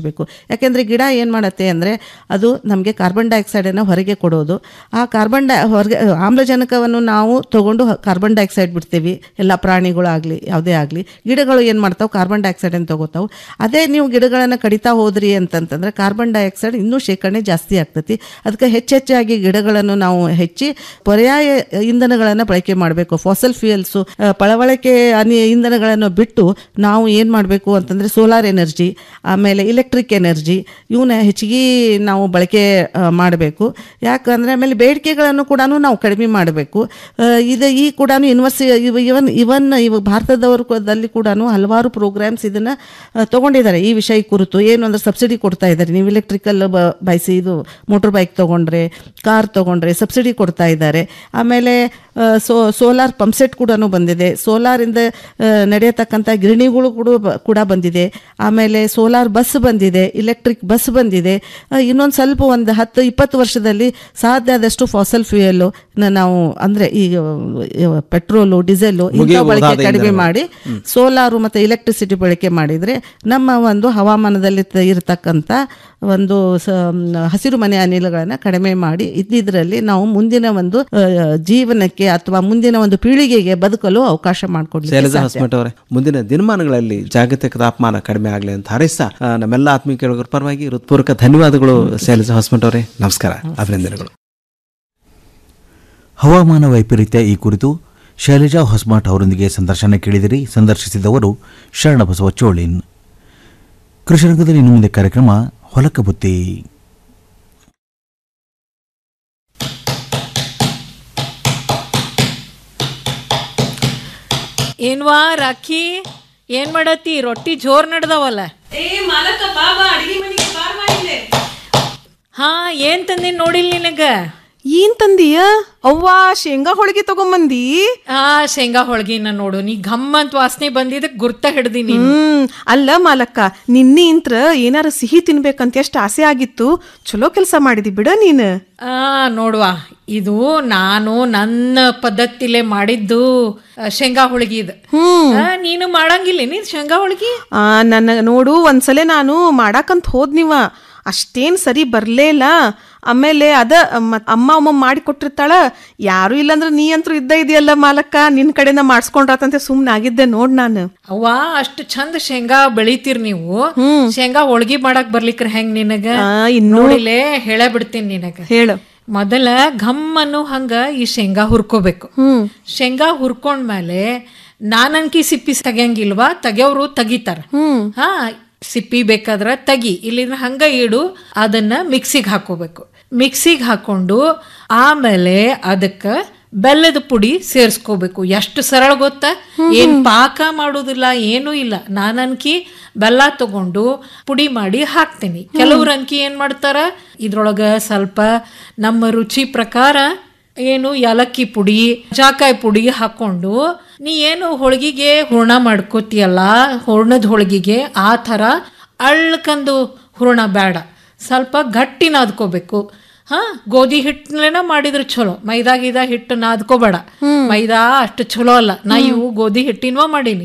ಯಾಕೆಂದರೆ ಗಿಡ ಏನು ಮಾಡುತ್ತೆ ಅಂದರೆ ಅದು ನಮಗೆ ಕಾರ್ಬನ್ ಡೈಆಕ್ಸೈಡನ್ನು ಹೊರಗೆ ಕೊಡೋದು ಆ ಕಾರ್ಬನ್ ಡೈ ಹೊರಗೆ ಆಮ್ಲಜನಕವನ್ನು ನಾವು ತಗೊಂಡು ಹ- ಕಾರ್ಬನ್ ಡೈಆಕ್ಸೈಡ್ ಬಿಡ್ತೀವಿ ಎಲ್ಲ ಪ್ರಾಣಿಗಳಾಗಲಿ ಯಾವುದೇ ಆಗಲಿ ಗಿಡಗಳು ಏನು ಮಾಡ್ತಾವೆ ಕಾರ್ಬನ್ ಡೈಆಕ್ಸೈಡನ್ನು ತಗೋತಾವೆ ಅದೇ ನೀವು ಗಿಡಗಳನ್ನು ಕಡಿತಾ ಹೋದ್ರಿ ಅಂತಂತಂದ್ರೆ ಕಾರ್ಬನ್ ಡೈಆಕ್ಸೈಡ್ ಇನ್ನೂ ಶೇಖರಣೆ ಜಾಸ್ತಿ ಆಗ್ತೈತಿ ಅದಕ್ಕೆ ಹೆಚ್ಚೆಚ್ಚಾಗಿ ಗಿಡಗಳನ್ನು ನಾವು ಹೆಚ್ಚಿ ಪರ್ಯಾಯ ಇಂಧನಗಳನ್ನು ಬಳಕೆ ಮಾಡಬೇಕು ಫಾಸಲ್ ಫ್ಯೂಯಲ್ಸು ಪಳವಳಿಕೆ ಅನಿ ಇಂಧನಗಳನ್ನು ಬಿಟ್ಟು ನಾವು ಏನು ಮಾಡಬೇಕು ಅಂತಂದರೆ ಸೋಲಾರ್ ಎನರ್ಜಿ ಆಮೇಲೆ ಇಲೆಕ್ಟ್ರಿಕ್ ಎನರ್ಜಿ ಇವನ್ನ ಹೆಚ್ಚಿಗೆ ನಾವು ಬಳಕೆ ಮಾಡಬೇಕು ಯಾಕಂದರೆ ಆಮೇಲೆ ಬೇಡಿಕೆಗಳನ್ನು ಕೂಡ ನಾವು ಕಡಿಮೆ ಮಾಡಬೇಕು ಇದು ಈ ಕೂಡ ಯೂನಿವರ್ಸಿ ಇವನ್ ಇವನ್ ಇವಾಗ ಭಾರತದವರು ದಲ್ಲಿ ಕೂಡ ಹಲವಾರು ಪ್ರೋಗ್ರಾಮ್ಸ್ ಇದನ್ನು ತೊಗೊಂಡಿದ್ದಾರೆ ಈ ವಿಷಯ ಕುರಿತು ಏನು ಅಂದ್ರೆ ಸಬ್ಸಿಡಿ ಕೊಡ್ತಾ ಇದ್ದಾರೆ ನೀವು ಇಲೆಕ್ಟ್ರಿಕಲ್ ಬೈಸಿ ಇದು ಮೋಟರ್ ಬೈಕ್ ತೊಗೊಂಡ್ರೆ ಕಾರ್ ತೊಗೊಂಡ್ರೆ ಸಬ್ಸಿಡಿ ಕೊಡ್ತಾ ಇದ್ದಾರೆ ಆಮೇಲೆ ಆ, ಸೋ ಸೋಲಾರ್ ಪಂಪ್ಸೆಟ್ ಕೂಡ ಬಂದಿದೆ ಸೋಲಾರಿಂದ ಆ, ನಡೆಯತಕ್ಕಂಥ ಗಿರಣಿಗಳು ಕೂಡ ಬ- ಕೂಡ ಬಂದಿದೆ ಆಮೇಲೆ ಸೋಲಾರ್ ಬಸ್ ಬಂದಿದೆ ಇಲೆಕ್ಟ್ರಿಕ್ ಬಸ್ ಬಂದಿದೆ ಇನ್ನೊಂದು ಸ್ವಲ್ಪ ಒಂದು ಹತ್ತು ಇಪ್ಪತ್ತು ವರ್ಷದಲ್ಲಿ ಸಾಧ್ಯ ಆದಷ್ಟು ಫಾಸಲ್ ಫ್ಯೂಯಲ್ಲು ನಾವು ಅಂದರೆ ಈಗ ಪೆಟ್ರೋಲು ಡೀಸೆಲ್ಲು ಇಂಥ ಮುಗಿಯುವ ಬಳಕೆ ಉದಾಹರಣೆ ಕಡಿಮೆ ಇಂಧನ. ಮಾಡಿ ಸೋಲಾರು ಮತ್ತು ಎಲೆಕ್ಟ್ರಿಸಿಟಿ ಬಳಕೆ ಮಾಡಿದರೆ ನಮ್ಮ ಒಂದು ಹವಾಮಾನದಲ್ಲಿ ತ- ಇರತಕ್ಕಂಥ ಒಂದು ಸ ಮ್, ಹಸಿರು ಮನೆ ಅನಿಲಗಳನ್ನು ಕಡಿಮೆ ಮಾಡಿ ಇದ್ದಿದ್ರಲ್ಲಿ ನಾವು ಮುಂದಿನ ಒಂದು ಆ, ಜೀವನಕ್ಕೆ ಅಥವಾ ಮುಂದಿನ ಒಂದು ಪೀಳಿಗೆಗೆ ಬದುಕಲು ಅವಕಾಶ ಮಾಡಿಕೊಡ್ಲಿಕ್ಕೆ ಶೈಲಜಾ ಹೊಸಮಠ ಅವರೇ ಮುಂದಿನ ದಿನಮಾನಗಳಲ್ಲಿ ಜಾಗತಿಕ ತಾಪಮಾನ ಕಡಿಮೆ ಆಗಲಿ ಅಂತ ಹಾರೈಸ ಆ, ನಮ್ಮೆಲ್ಲ ಆತ್ಮೀಯ ಕೇಳುಗರ ಪರವಾಗಿ ಹೃತ್ಪೂರ್ವಕ ಧನ್ಯವಾದಗಳು ಶೈಲಜಾ ಹೊಸಮಠ ಅವರೇ ನಮಸ್ಕಾರ ಅಭಿನಂದನೆಗಳು ಹವಾಮಾನ ವೈಪರೀತ್ಯ ಈ ಕುರಿತು ಶೈಲಜಾ ಹೊಸ್ಮಾಟ್ ಅವರೊಂದಿಗೆ ಸಂದರ್ಶನ ಕೇಳಿದಿರಿ ಸಂದರ್ಶಿಸಿದವರು ಶರಣಬಸವ ಚೋಳಿನ್ ಕೃಷಿರಂಗದಲ್ಲಿ ಇನ್ನು ಮುಂದೆ ಕಾರ್ಯಕ್ರಮ ಹೊಲಕ ಬುತ್ತಿ ಏನ್ವಾ ರಾಖಿ ಏನ್ ಮಾಡತ್ತಿ ರೊಟ್ಟಿ ಜೋರ್ ನಡ್ದವಲ್ಲ ಏ ಮಾಲಕ ಬಾಬಾ ಅಡಿಗೆ ಮನೆಗೆ ಬಾರ್ಮಾ ಇಲ್ಲೇ ಹಾ ಏನ್ ತಂದಿನ್ ನೋಡಿಲ್ ನಿನಗ ಏನ್ ತಂದೀಯ ಅವ್ವ ಶೇಂಗಾ ಹೋಳಿಗೆ ತಗೊಂಬಂದಿ ಆ ಶೇಂಗಾ ಹೋಳ್ಗಿನ ನೋಡು ನೀ ಗಮ್ಮಂತ್ ವಾಸನೆ ಬಂದಿದ್ದಕ್ ಗುರ್ತ ಹಿಡ್ದಿನಿ ಹ್ಮ್ ಅಲ್ಲ ಮಾಲಕ್ಕ ನಿನ್ನೆ ಇಂತ್ರ ಏನಾರ ಸಿಹಿ ತಿನ್ಬೇಕಂತ ಎಷ್ಟ್ ಆಸೆ ಆಗಿತ್ತು ಚಲೋ ಕೆಲಸ ಮಾಡಿದಿ ಬಿಡ ನೀನ್ ಆ ನೋಡುವ ಇದು ನಾನು ನನ್ನ ಪದ್ಧತಿಲೇ ಮಾಡಿದ್ದು ಆ, ಶೇಂಗಾ ಹೋಳ್ಗಿ ಇದು ಆ, ನೀನು ಮಾಡಂಗಿಲ್ಲ ನೀ ಶೇಂಗಾ ಹೋಳ್ಗಿ ಆ ನನ್ನ ನೋಡು ಒಂದ್ಸಲ ನಾನು ಮಾಡಾಕಂತ ಹೋದ್ ನೀವ ಅಷ್ಟೇನ್ ಸರಿ ಬರ್ಲೇ ಇಲ್ಲ ಆಮೇಲೆ ಅದ ಮತ್ ಅಮ್ಮ ಅಮ್ಮ ಮಾಡಿ ಕೊಟ್ಟಿರ್ತಾಳ ಯಾರು ಇಲ್ಲಂದ್ರ ನೀ ಅಂತೂ ಇದ್ದ ಇದೆಯಲ್ಲ ಮಾಲಕ್ಕ ನಿನ್ ಕಡೆನ ಮಾಡಿಸ್ಕೊಂಡ್ರಾತಂತೆ ಸುಮ್ನೆ ಆಗಿದ್ದೆ ನೋಡ್ ನಾನು ಅವ್ವ ಅಷ್ಟು ಚಂದ ಶೇಂಗಾ ಬೆಳಿತೀರ್ ನೀವು ಶೇಂಗಾ ಹೋಳ್ಗಿ ಮಾಡಕ್ ಬರ್ಲಿಕ್ರ ಹೆಂಗ್ ನಿನಗ ಆ, ಇನ್ನೂ- ನೋಡಿಲೇ ಹೇಳ ಬಿಡ್ತೀನಿ ನಿನಗ ಹೇಳು ಮೊದಲ ಘಮ್ ಅನ್ನೋ ಹಂಗ ಈ ಶೇಂಗಾ ಹುರ್ಕೋಬೇಕು ಶೇಂಗಾ ಹುರ್ಕೊಂಡ್ಮೇಲೆ ನಾನನ್ಕಿ ಸಿಪ್ಪಿ ತೆಗಿಯಂಗಿಲ್ವಾ ತೆಗಿಯೋರು ತೆಗಿತಾರ ಹಾ ಸಿಪ್ಪಿ ಬೇಕಾದ್ರ ತೆಗಿ ಇಲ್ಲಿಂದ ಹಂಗ ಇಡು ಅದನ್ನ ಮಿಕ್ಸಿಗೆ ಹಾಕೋಬೇಕು ಮಿಕ್ಸಿಗೆ ಹಾಕೊಂಡು ಆಮೇಲೆ ಅದಕ್ಕ ಬೆಲ್ಲದ ಪುಡಿ ಸೇರಿಸ್ಕೋಬೇಕು ಎಷ್ಟು ಸರಳ ಗೊತ್ತಾ ಏನ್ ಪಾಕ ಮಾಡೋದಿಲ್ಲ ಏನೂ ಇಲ್ಲ ನಾನು ಅನ್ಕಿ ಬೆಲ್ಲ ತಗೊಂಡು ಪುಡಿ ಮಾಡಿ ಹಾಕ್ತೀನಿ ಕೆಲವ್ರು ಅನ್ಕಿ ಏನ್ ಮಾಡ್ತಾರ ಇದ್ರೊಳಗ ಸ್ವಲ್ಪ ನಮ್ಮ ರುಚಿ ಪ್ರಕಾರ ಏನು ಏಲಕ್ಕಿ ಪುಡಿ ಜಾಕಾಯಿ ಪುಡಿ ಹಾಕೊಂಡು ನೀ ಏನು ಹೋಳ್ಗಿಗೆ ಹೂರ್ಣ ಮಾಡ್ಕೋತಿಯಲ್ಲ ಹೂರ್ಣದ ಹೋಳ್ಗಿಗೆ ಆ ಥರ ಅಳ್ಕಂದು ಹೂರ್ಣ ಬೇಡ ಸ್ವಲ್ಪ ಗಟ್ಟಿ ನಾದ್ಕೋಬೇಕು ಹಾ ಗೋಧಿ ಹಿಟ್ಟಲೇನ ಮಾಡಿದ್ರೆ ಚಲೋ ಮೈದಾ ಗೀದಾ ಹಿಟ್ಟು ನಾದ್ಕೋಬೇಡ ಮೈದಾ ಅಷ್ಟು ಚಲೋ ಅಲ್ಲ ನಾ ಇವು ಗೋಧಿ ಹಿಟ್ಟಿನವ ಮಾಡೀನಿ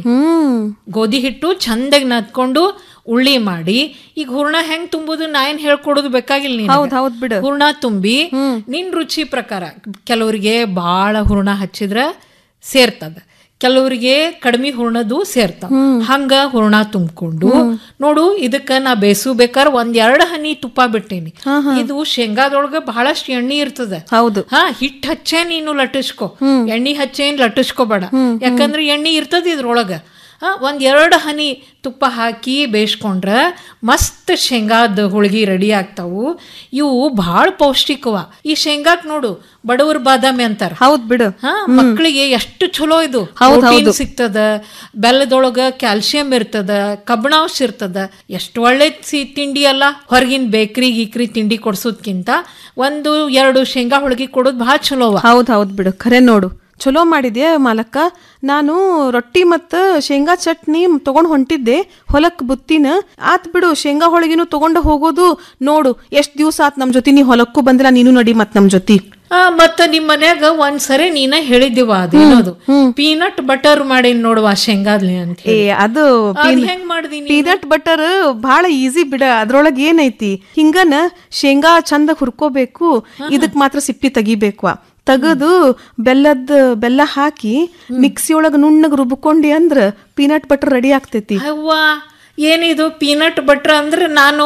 ಗೋಧಿ ಹಿಟ್ಟು ಚಂದಾಗಿ ನಾದ್ಕೊಂಡು ಉಳ್ಳಿ ಮಾಡಿ ಈಗ ಹೂರ್ಣ ಹೆಂಗ್ ತುಂಬುದು ನಾ ಏನ್ ಹೇಳ್ಕೊಡೋದು ಬೇಕಾಗಿಲ್ಲ ನೀನು ಹೌದ್ ಹೌದ್ ಬಿಡು ಹೂರ್ಣ ತುಂಬಿ ನಿನ್ ರುಚಿ ಪ್ರಕಾರ ಕೆಲವರಿಗೆ ಬಾಳ ಹೂರ್ಣ ಹಚ್ಚಿದ್ರ ಸೇರ್ತದ ಕೆಲವರಿಗೆ ಕಡಿಮೆ ಹೂರ್ಣದು ಸೇರ್ತಾವ ಹಂಗ ಹೂರ್ಣ ತುಂಬಿಕೊಂಡು ನೋಡು ಇದಕ್ಕ ನಾ ಬೇಸು ಬೇಕಾದ್ರೆ ಒಂದ್ ಎರಡ್ ಹನಿ ತುಪ್ಪ ಬಿಟ್ಟೇನಿ ಇದು ಶೇಂಗಾದೊಳಗ ಬಹಳಷ್ಟು ಎಣ್ಣೆ ಇರ್ತದ ಹೌದು ಹಾ ಹಿಟ್ ಹಚ್ಚೆ ನೀನು ಲಟ್ಟಿಸ್ಕೊ ಎಣ್ಣೆ ಹಚ್ಚೇನ್ ಲಟ್ಟಿಸ್ಕೋಬೇಡ ಯಾಕಂದ್ರೆ ಎಣ್ಣೆ ಇರ್ತದ ಇದ್ರೊಳಗ ಹಾ ಒಂದ್ ಎರಡು ಹನಿ ತುಪ್ಪ ಹಾಕಿ ಬೇಯಿಸ್ಕೊಂಡ್ರ ಮಸ್ತ್ ಶೇಂಗಾದ ಹೋಳ್ಗಿ ರೆಡಿ ಆಗ್ತಾವು ಇವು ಭಾಳ ಪೌಷ್ಟಿಕವ ಈ ಶೇಂಗಾಕ್ ನೋಡು ಬಡವರ ಬಾದಾಮಿ ಅಂತಾರ ಹೌದ್ ಬಿಡು ಹಾ ಮಕ್ಕಳಿಗೆ ಎಷ್ಟು ಚಲೋ ಇದು ಹೌದ್ Protein ಹೌದು. ಸಿಗ್ತದ ಬೆಲ್ಲದೊಳಗ ಕ್ಯಾಲ್ಸಿಯಂ ಇರ್ತದ ಕಬ್ಬಿಣಾಂಶ ಇರ್ತದ ಎಷ್ಟು ಒಳ್ಳೆ ಸಿ ತಿಂಡಿ ಅಲ್ಲ ಹೊರಗಿನ ಬೇಕ್ರಿ ಗೀಕ್ರಿ ತಿಂಡಿ ಕೊಡ್ಸೋದ್ಕಿಂತ ಒಂದು ಎರಡು ಶೇಂಗಾ ಹೋಳ್ಗಿ ಕೊಡೋದು ಭಾಳ ಚಲೋವ ಹೌದ್ ಹೌದ್ ಬಿಡು ಖರೆ ನೋಡು ಚಲೋ ಮಾಡಿದೆ ಮಾಲಕ್ಕ ನಾನು ರೊಟ್ಟಿ ಮತ್ತು ಶೇಂಗಾ ಚಟ್ನಿ ತಗೊಂಡ್ ಹೊಂಟಿದ್ದೆ ಹೊಲಕ್ ಬುತ್ತಿನ ಆತ್ ಬಿಡು ಶೇಂಗಾ ಹೋಳಿಗೆನು ತಗೊಂಡು ಹೋಗೋದು ನೋಡು ಎಷ್ಟ್ ದಿವ್ಸ ಆತ್ ನಮ್ ಜೊತೆ ನೀ ಹೊಲಕ್ಕೂ ಬಂದಿಲ್ಲ ನೀನು ನಡಿ ಮತ್ ನಮ್ ಜೊತೆ ಆ ಮತ್ತ ನಿಮ್ ಮನ್ಯಾಗ ಒಂದ್ಸರಿ ನೀನ ಹೇಳಿದಿವ ಅದೇನದು ಪೀನಟ್ ಬಟರ್ ಮಾಡೇನ್ ನೋಡುವ ಶೇಂಗಾದ್ಲಿ ಅಂತ ಏ ಹೇಳಿ. ಅದು ಅದ್ ಹೆಂಗ್ ಮಾಡ್ದಿ ನೀನು? ಪೀನಟ್ ಬಟರ್ ಬಹಳ ಈಸಿ ಬಿಡ ಅದ್ರೊಳಗ ಏನೈತಿ ಹಿಂಗನ ಶೇಂಗಾ ಚಂದ ಹುರ್ಕೋಬೇಕು ಇದಕ್ ಮಾತ್ರ ಸಿಪ್ಪಿ ತೆಗಿಬೇಕು ತೆಗದು ಬೆಲ್ಲದ ಬೆಲ್ಲ ಹಾಕಿ ಮಿಕ್ಸಿ ಒಳಗ ನುಣ್ಣಗ್ ರುಬ್ಕೊಂಡಿ ಅಂದ್ರ ಪೀನಟ್ ಬಟರ್ ರೆಡಿ ಆಗ್ತೈತಿ ಅವ್ವ ಏನಿದು ಪೀನಟ್ ಬಟರ್ ಅಂದ್ರೆ ನಾನು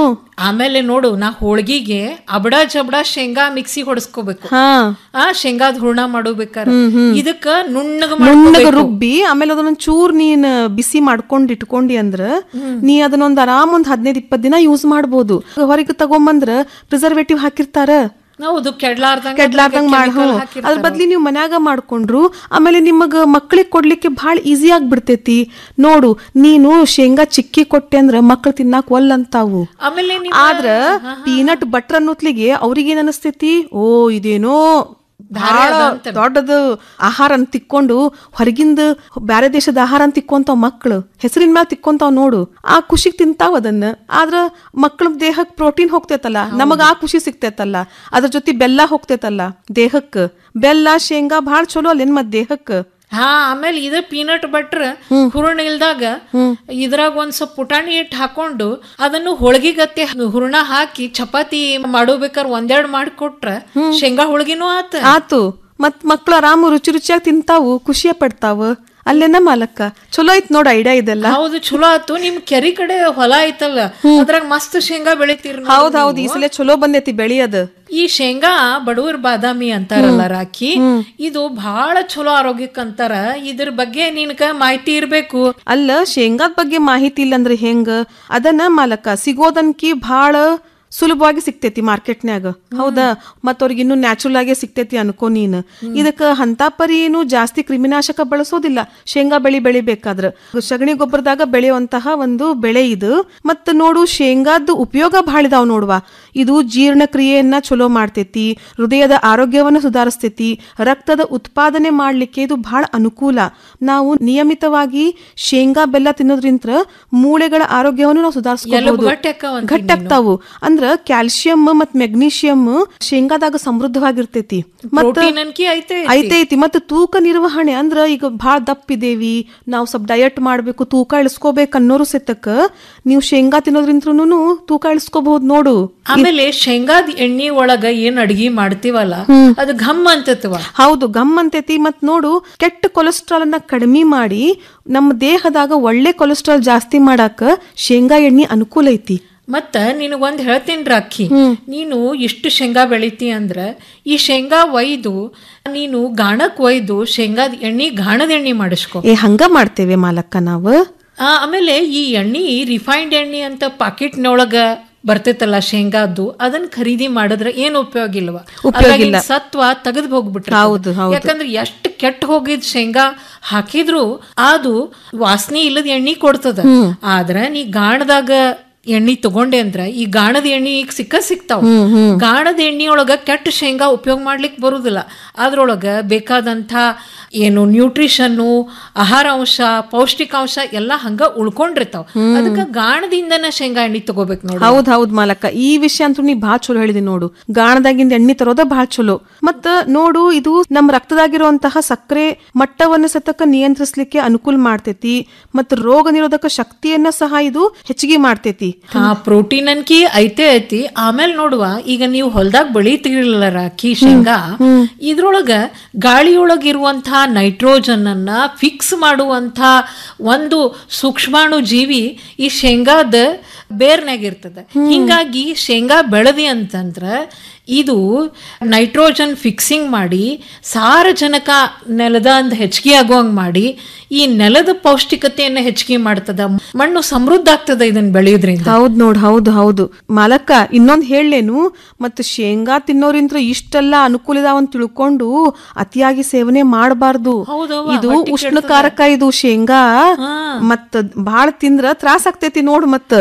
ಆಮೇಲೆ ನೋಡು ನಾ ಹೋಳ್ಗಿಗೆ ಅಬಡ ಜಬಡ ಶೇಂಗಾ ಮಿಕ್ಸಿ ಹೊಡಸ್ಕೋಬೇಕು ಹಾ ಆ ಶೇಂಗಾದ ಹೂರ್ಣ ಮಾಡೋಬೇಕಾರ ಇದಕ್ಕ ನುಣ್ಣಗ ನುಣ್ಣಗ ಮಾಡ್ಕೋಬೇಕು. ರುಬ್ಬಿ ಆಮೇಲೆ ಅದನ್ನ ಚೂರ್ ನೀನ್ ಬಿಸಿ ಮಾಡ್ಕೊಂಡ್ ಇಟ್ಕೊಂಡಿ ಅಂದ್ರ ನೀ ಅದನ್ನೊಂದ್ ಆರಾಮ್ ಒಂದ್ ಹದಿನೈದ್ ಇಪ್ಪತ್ ದಿನ ಯೂಸ್ ಮಾಡ್ಬೋದು ಹೊರಗೆ ತಗೊಂಬಂದ್ರ ಪ್ರಿಸರ್ವೇಟಿವ್ ಹಾಕಿರ್ತಾರ ಹೌದು ಕೆಡ್ಲಾರ್ದಂಗ ಕೆಡ್ಲಾರ್ದಂಗ್ ಮಾಡ್ chemical ಹ್ಞೂ. ಹಾಕಿರ್ತಾರ. ಅದ್ರ ಬದ್ಲಿ ನೀವು ಮನ್ಯಾಗ ಮಾಡ್ಕೊಂಡ್ರು ಆಮೇಲೆ ನಿಮಗ ಮಕ್ಕಳಿಗೆ ಕೊಡ್ಲಿಕ್ಕೆ ಭಾಳ ಈಸಿ ಆಗ್ಬಿಡ್ತೈತಿ ನೋಡು ನೀನು ಶೇಂಗಾ ಚಿಕ್ಕಿ ಕೊಟ್ಟೆ ಅಂದ್ರ ಮಕ್ಳು ತಿನ್ನಾಕ ಒಲ್ ಅಂತಾವು ಆಮೇಲೆ ನೀವು ಆದ್ರ ಪೀನಟ್ ಬಟರ್ ಅನ್ನೋತ್ಲಿಗೆ ಅವ್ರಿಗೇನ್ ಅನಸ್ತೈತಿ ಓ ಇದೇನೋ ಭಾಳ ದೊಡ್ಡದು ಆಹಾರ ಅಂತ ತಿಕ್ಕೊಂಡು ಹೊರಗಿಂದ ಬ್ಯಾರೆ ದೇಶದ ಆಹಾರ ಅಂತ ತಿಕ್ಕೊಂತಾವ್ ಮಕ್ಳು ಹೆಸರಿನ ಮ್ಯಾಲ ತಿಕ್ಕೊಂತಾವ್ ನೋಡು ಆ ಖುಷಿಗ್ ತಿಂತಾವ್ ಅದನ್ನ ಆದ್ರ ಮಕ್ಳ ದೇಹಕ್ ಪ್ರೋಟೀನ್ ಹೋಗ್ತೈತಲ್ಲ ನಮಗ ಆ ಖುಷಿ ಸಿಗ್ತೈತಲ್ಲ ಅದ್ರ ಜೊತೆ ಬೆಲ್ಲ ಹೋಗ್ತೈತಲ್ಲ ದೇಹಕ್ಕ ಬೆಲ್ಲ ಶೇಂಗಾ ಭಾಳ ಚಲೋ ಅಲ್ಲೇನ್ ಮತ್ ದೇಹಕ್ಕ ಹಾ ಆಮೇಲೆ ಇದ ಪೀನಟ್ ಬಟ್ರ್ ಹೂರ್ಣ ಇಲ್ದಾಗ ಇದ್ರಾಗ ಒಂದ್ ಸ್ವಲ್ಪ ಪುಟಾಣಿ ಹಿಟ್ಟು ಹಾಕೊಂಡು ಅದನ್ನು ಹೋಳ್ಗಿಗತ್ತೆ ಹೂರ್ಣ ಹಾಕಿ ಚಪಾತಿ ಮಾಡೋಬೇಕಾರ ಒಂದೆರಡ್ ಮಾಡಿಕೊಟ್ರ ಶೇಂಗಾ ಹೋಳ್ಗಿನೂ ಆತ ಆತು ಮತ್ ಮಕ್ಳು ಆರಾಮ ರುಚಿ ರುಚಿಯಾಗಿ ತಿಂತಾವು ಖುಷಿಯ ಪಡ್ತಾವ ಅಲ್ಲೇನ ಮಾಲಕ್ಕ ಚಲೋ ಐತ್ ನೋಡ ಐಡಿಯಾ ಇದೆಲ್ಲ ಹೌದು ಚಲೋ ಆತು ನಿಮ್ ಕೆರಿ ಕಡೆ ಹೊಲ ಐತಲ್ಲ ಅದ್ರಾಗ ಮಸ್ತ್ ಶೇಂಗಾ ಬೆಳಿತೀರಿ ನೋಡು ಹೌದ್ ಹೌದ್ ಈ ನೀವು. ಸಲ ಚಲೋ ಬಂದೈತಿ ಬೆಳೆಯದ ಈ ಶೇಂಗಾ ಬಡವರ್ ಬಾದಾಮಿ ಅಂತಾರಲ್ಲ ರಾಕಿ ಇದು ಬಹಳ ಚಲೋ ಆರೋಗ್ಯಕ್ಕೆ ಅಂತಾರ ಇದ್ರ ಬಗ್ಗೆ ನಿನಗ ಮಾಹಿತಿ ಇರ್ಬೇಕು ಅಲ್ಲ ಶೇಂಗಾದ ಬಗ್ಗೆ ಮಾಹಿತಿ ಇಲ್ಲ ಅಂದ್ರೆ ಹೆಂಗ ಅದನ್ನ ಮಾಲಕ್ಕ ಸಿಗೋದನ್ಕಿ ಭಾಳ ಸುಲಭವಾಗಿ ಸಿಗ್ತೈತಿ ಮಾರ್ಕೆಟ್ನ್ಯಾಗ ಹೌದಾ ಮತ್ತ ಅವ್ರಿಗೆ ಇನ್ನು ನ್ಯಾಚುರಲ್ ಆಗೇ ಸಿಗ್ತೈತಿ ಅನ್ಕೋ ನೀನ್ ಇದಕ್ಕ ಹಂತಾ ಪರಿ ಏನು ಜಾಸ್ತಿ ಕ್ರಿಮಿನಾಶಕ ಬಳಸೋದಿಲ್ಲ ಶೇಂಗಾ ಬೆಳಿ ಬೆಳಿಬೇಕಾದ್ರ ಸಗಣಿ ಗೊಬ್ಬರದಾಗ ಬೆಳೆಯುವಂತಹ ಒಂದು ಬೆಳೆ ಇದು ಮತ್ತ ನೋಡು ಶೇಂಗಾದ ಉಪಯೋಗ ಭಾಳ ಇದಾವ್ ನೋಡುವ ಇದು ಜೀರ್ಣಕ್ರಿಯೆಯನ್ನ ಚಲೋ ಮಾಡ್ತೈತಿ ಹೃದಯದ ಆರೋಗ್ಯವನ್ನ ಸುಧಾರಿಸ್ತೈತಿ ರಕ್ತದ ಉತ್ಪಾದನೆ ಮಾಡ್ಲಿಕ್ಕೆ ಇದು ಬಹಳ ಅನುಕೂಲ ನಾವು ನಿಯಮಿತವಾಗಿ ಶೇಂಗಾ ಬೆಲ್ಲ ತಿನ್ನೋದ್ರಿಂತ ಮೂಳೆಗಳ ಆರೋಗ್ಯವನ್ನು ನಾವು ಎಲುಬು ಸುಧಾರಿಸ್ಕೋಬಹುದು ಗಟ್ಟಿಯಾಕ್ಕವಂತಿ ಗಟ್ಟಾಗ್ತಾವು ಅಂದ್ರ ಕ್ಯಾಲ್ಸಿಯಂ ಮತ್ ಮೆಗ್ನೀಷಿಯಂ ಶೇಂಗಾದಾಗ ಸಮೃದ್ಧವಾಗಿರ್ತೈತಿ ಮತ್ತ ಪ್ರೋಟೀನ್ ಅನ್ಕಿ ಐತೆ ಐತೆ ಐತಿ ಮತ್ತೆ ತೂಕ ನಿರ್ವಹಣೆ ಅಂದ್ರ ಈಗ ಭಾಳ ದಪ್ಪಿದೇವಿ ನಾವು ಸ್ವಲ್ಪ ಡಯಟ್ ಮಾಡ್ಬೇಕು ತೂಕ ಇಳಿಸ್ಕೋಬೇಕು ಅನ್ನೋರು ಸೆತಕ್ಕ ನೀವು ಶೇಂಗಾ ತಿನ್ನೋದ್ರಿಂತ್ರನು ತೂಕ ಇಳಿಸ್ಕೋಬಹುದು ನೋಡು ಆಮೇಲೆ ಶೇಂಗಾದ ಎಣ್ಣೆ ಒಳಗ ಏನ್ ಅಡ್ಗಿ ಮಾಡ್ತೀವಲ್ಲ ಅದು ಘಮ್ ಅಂತತ್ವ ಹೌದು ಗಮ್ ಅಂತೈತಿ ಮತ್ ನೋಡು ಕೆಟ್ಟ ಕೊಲೆಸ್ಟ್ರಾಲ್ ಅನ್ನ ಕಡಿಮೆ ಮಾಡಿ ನಮ್ಮ ದೇಹದಾಗ ಒಳ್ಳೆ ಕೊಲೆಸ್ಟ್ರಾಲ್ ಜಾಸ್ತಿ ಮಾಡಾಕ ಶೇಂಗಾ ಎಣ್ಣೆ ಅನುಕೂಲ ಐತಿ ಮತ್ತ ನಿನಗೊಂದ್ ಹೇಳ್ತೀನಿ ರಾಖಿ ನೀನು ಇಷ್ಟು ಶೇಂಗಾ ಬೆಳಿತಿ ಅಂದ್ರ ಈ ಶೇಂಗಾ ಒಯ್ದು ನೀನು ಗಾಣಕ್ ಒಯ್ದು ಶೇಂಗಾದ ಎಣ್ಣೆ ಗಾಣದ ಎಣ್ಣೆ ಮಾಡಿಸ್ಕೊ ಏ ಹಂಗ ಮಾಡ್ತೇವೆ ಮಾಲಕ್ಕ ನಾವು ಆ, ಆಮೇಲೆ ಈ ಎಣ್ಣೆ ರಿಫೈನ್ಡ್ ಎಣ್ಣೆ ಅಂತ ಪಾಕೆಟ್ನೊಳಗ ಬರ್ತೈತಲ್ಲ ಶೇಂಗಾದ್ದು ಅದನ್ನ ಖರೀದಿ ಮಾಡಿದ್ರೆ ಏನು ಉಪಯೋಗ ಇಲ್ವಾ ಅದ್ರಾಗಿನ್ ಸತ್ವ ತೆಗೆದು ಹೋಗ್ಬಿಟ್ರೆ ಹೌದು, ಹೌದು. ಯಾಕಂದ್ರೆ ಎಷ್ಟು ಕೆಟ್ಟ ಹೋಗಿದ್ ಶೇಂಗಾ ಹಾಕಿದ್ರು ಅದು ವಾಸನೆ ಇಲ್ಲದ ಎಣ್ಣೆ ಕೊಡ್ತದ ಆದ್ರ ನೀ ಗಾಣದಾಗ ಎಣ್ಣೆ ತಗೊಂಡೆ ಅಂದ್ರ ಈ ಗಾಣದ ಎಣ್ಣೆ ಈಗ ಸಿಕ್ಕ ಸಿಗ್ತಾವ ಗಾಣದ ಎಣ್ಣೆಯೊಳಗ ಕೆಟ್ಟ ಶೇಂಗಾ ಉಪಯೋಗ ಮಾಡ್ಲಿಕ್ಕೆ ಬರುದಿಲ್ಲ ಅದ್ರೊಳಗ ಬೇಕಾದಂಥ ಏನು ನ್ಯೂಟ್ರಿಷನ್ನು ಆಹಾರ ಅಂಶ ಪೌಷ್ಟಿಕಾಂಶ ಎಲ್ಲ ಹಂಗ ಉಳ್ಕೊಂಡಿರ್ತಾವ ಅದಕ್ಕ ಗಾಣದಿಂದನ ಶೇಂಗಾ ಎಣ್ಣೆ ತಗೋಬೇಕು ನೋಡಿ ಹೌದ್ ಹೌದ್ ಮಾಲಕ್ಕ ಈ ವಿಷಯ ಅಂತೂ ನೀ ಭಾಳ ಚಲೋ ಹೇಳಿದಿ ನೋಡು ಗಾಣದಾಗಿಂದ ಎಣ್ಣೆ ತರೋದ ಭಾಳ ಚಲೋ ಮತ್ತ ನೋಡು ಇದು ನಮ್ ರಕ್ತದಾಗಿರುವಂತಹ ಸಕ್ಕರೆ ಮಟ್ಟವನ್ನು ಸತಕ ನಿಯಂತ್ರಿಸ್ಲಿಕ್ಕೆ ಅನುಕೂಲ ಮಾಡ್ತೈತಿ ಮತ್ತ ರೋಗ ನಿರೋಧಕ ಶಕ್ತಿಯನ್ನ ಸಹ ಇದು ಹೆಚ್ಚಿಗೆ ಮಾಡ್ತೈತಿ ಹಾ ಪ್ರೋಟೀನ್ ಅನ್ಕಿ ಐತೆ ಐತಿ ಆಮೇಲೆ ನೋಡುವ ಈಗ ನೀವು ಹೊಲ್ದಾಗ ಬೆಳಿತಿರಲಿಲ್ಲ ರಾಕಿ ಶೇಂಗಾ ಇದ್ರೊಳಗ ಗಾಳಿಯೊಳಗ ಇರುವಂತಹ ನೈಟ್ರೋಜನ್ ಅನ್ನ ಫಿಕ್ಸ್ ಮಾಡುವಂತ ಒಂದು ಸೂಕ್ಷ್ಮಾಣು ಜೀವಿ ಈ ಶೇಂಗಾದ ಬೇರ್ನಾಗ ಇರ್ತದೆ ಹಿಂಗಾಗಿ ಶೇಂಗಾ ಬೆಳೆದಿ ಅಂತಂದ್ರ ಇದು ನೈಟ್ರೋಜನ್ ಫಿಕ್ಸಿಂಗ್ ಮಾಡಿ ಸಾರಜನಕ ನೆಲದ ಅಂದ್ ಹೆಚ್ಚಿಗೆ ಆಗುವಂಗ್ ಮಾಡಿ ಈ ನೆಲದ ಪೌಷ್ಟಿಕತೆಯನ್ನ ಹೆಚ್ಚಿಗೆ ಮಾಡ್ತದ ಮಣ್ಣು ಸಮೃದ್ಧ ಆಗ್ತದ ಇದನ್ನ ಬೆಳೆಯೋದ್ರಿಂದ ಹೌದ್ ನೋಡ್ ಹೌದು ಹೌದು ಮಾಲಕ್ಕ ಇನ್ನೊಂದ್ ಹೇಳೇನು ಮತ್ತ ಶೇಂಗಾ ತಿನ್ನೋರಿಂತ್ರ ಇಷ್ಟೆಲ್ಲ ಅನುಕೂಲ ಇದಾವಂತ ತಿಳ್ಕೊಂಡು ಅತಿಯಾಗಿ ಸೇವನೆ ಮಾಡಬಾರ್ದು ಹೌದವ್ವ, ಇದು ಹೊಟ್ಟಿ ಉಷ್ಣಕಾರಕ ಇದು ಶೇಂಗಾ ಮತ್ತ ಬಾಳ ತಿಂದ್ರ ತ್ರಾಸ ಆಗ್ತೈತಿ ನೋಡ್ ಮತ್ತ ಅದವ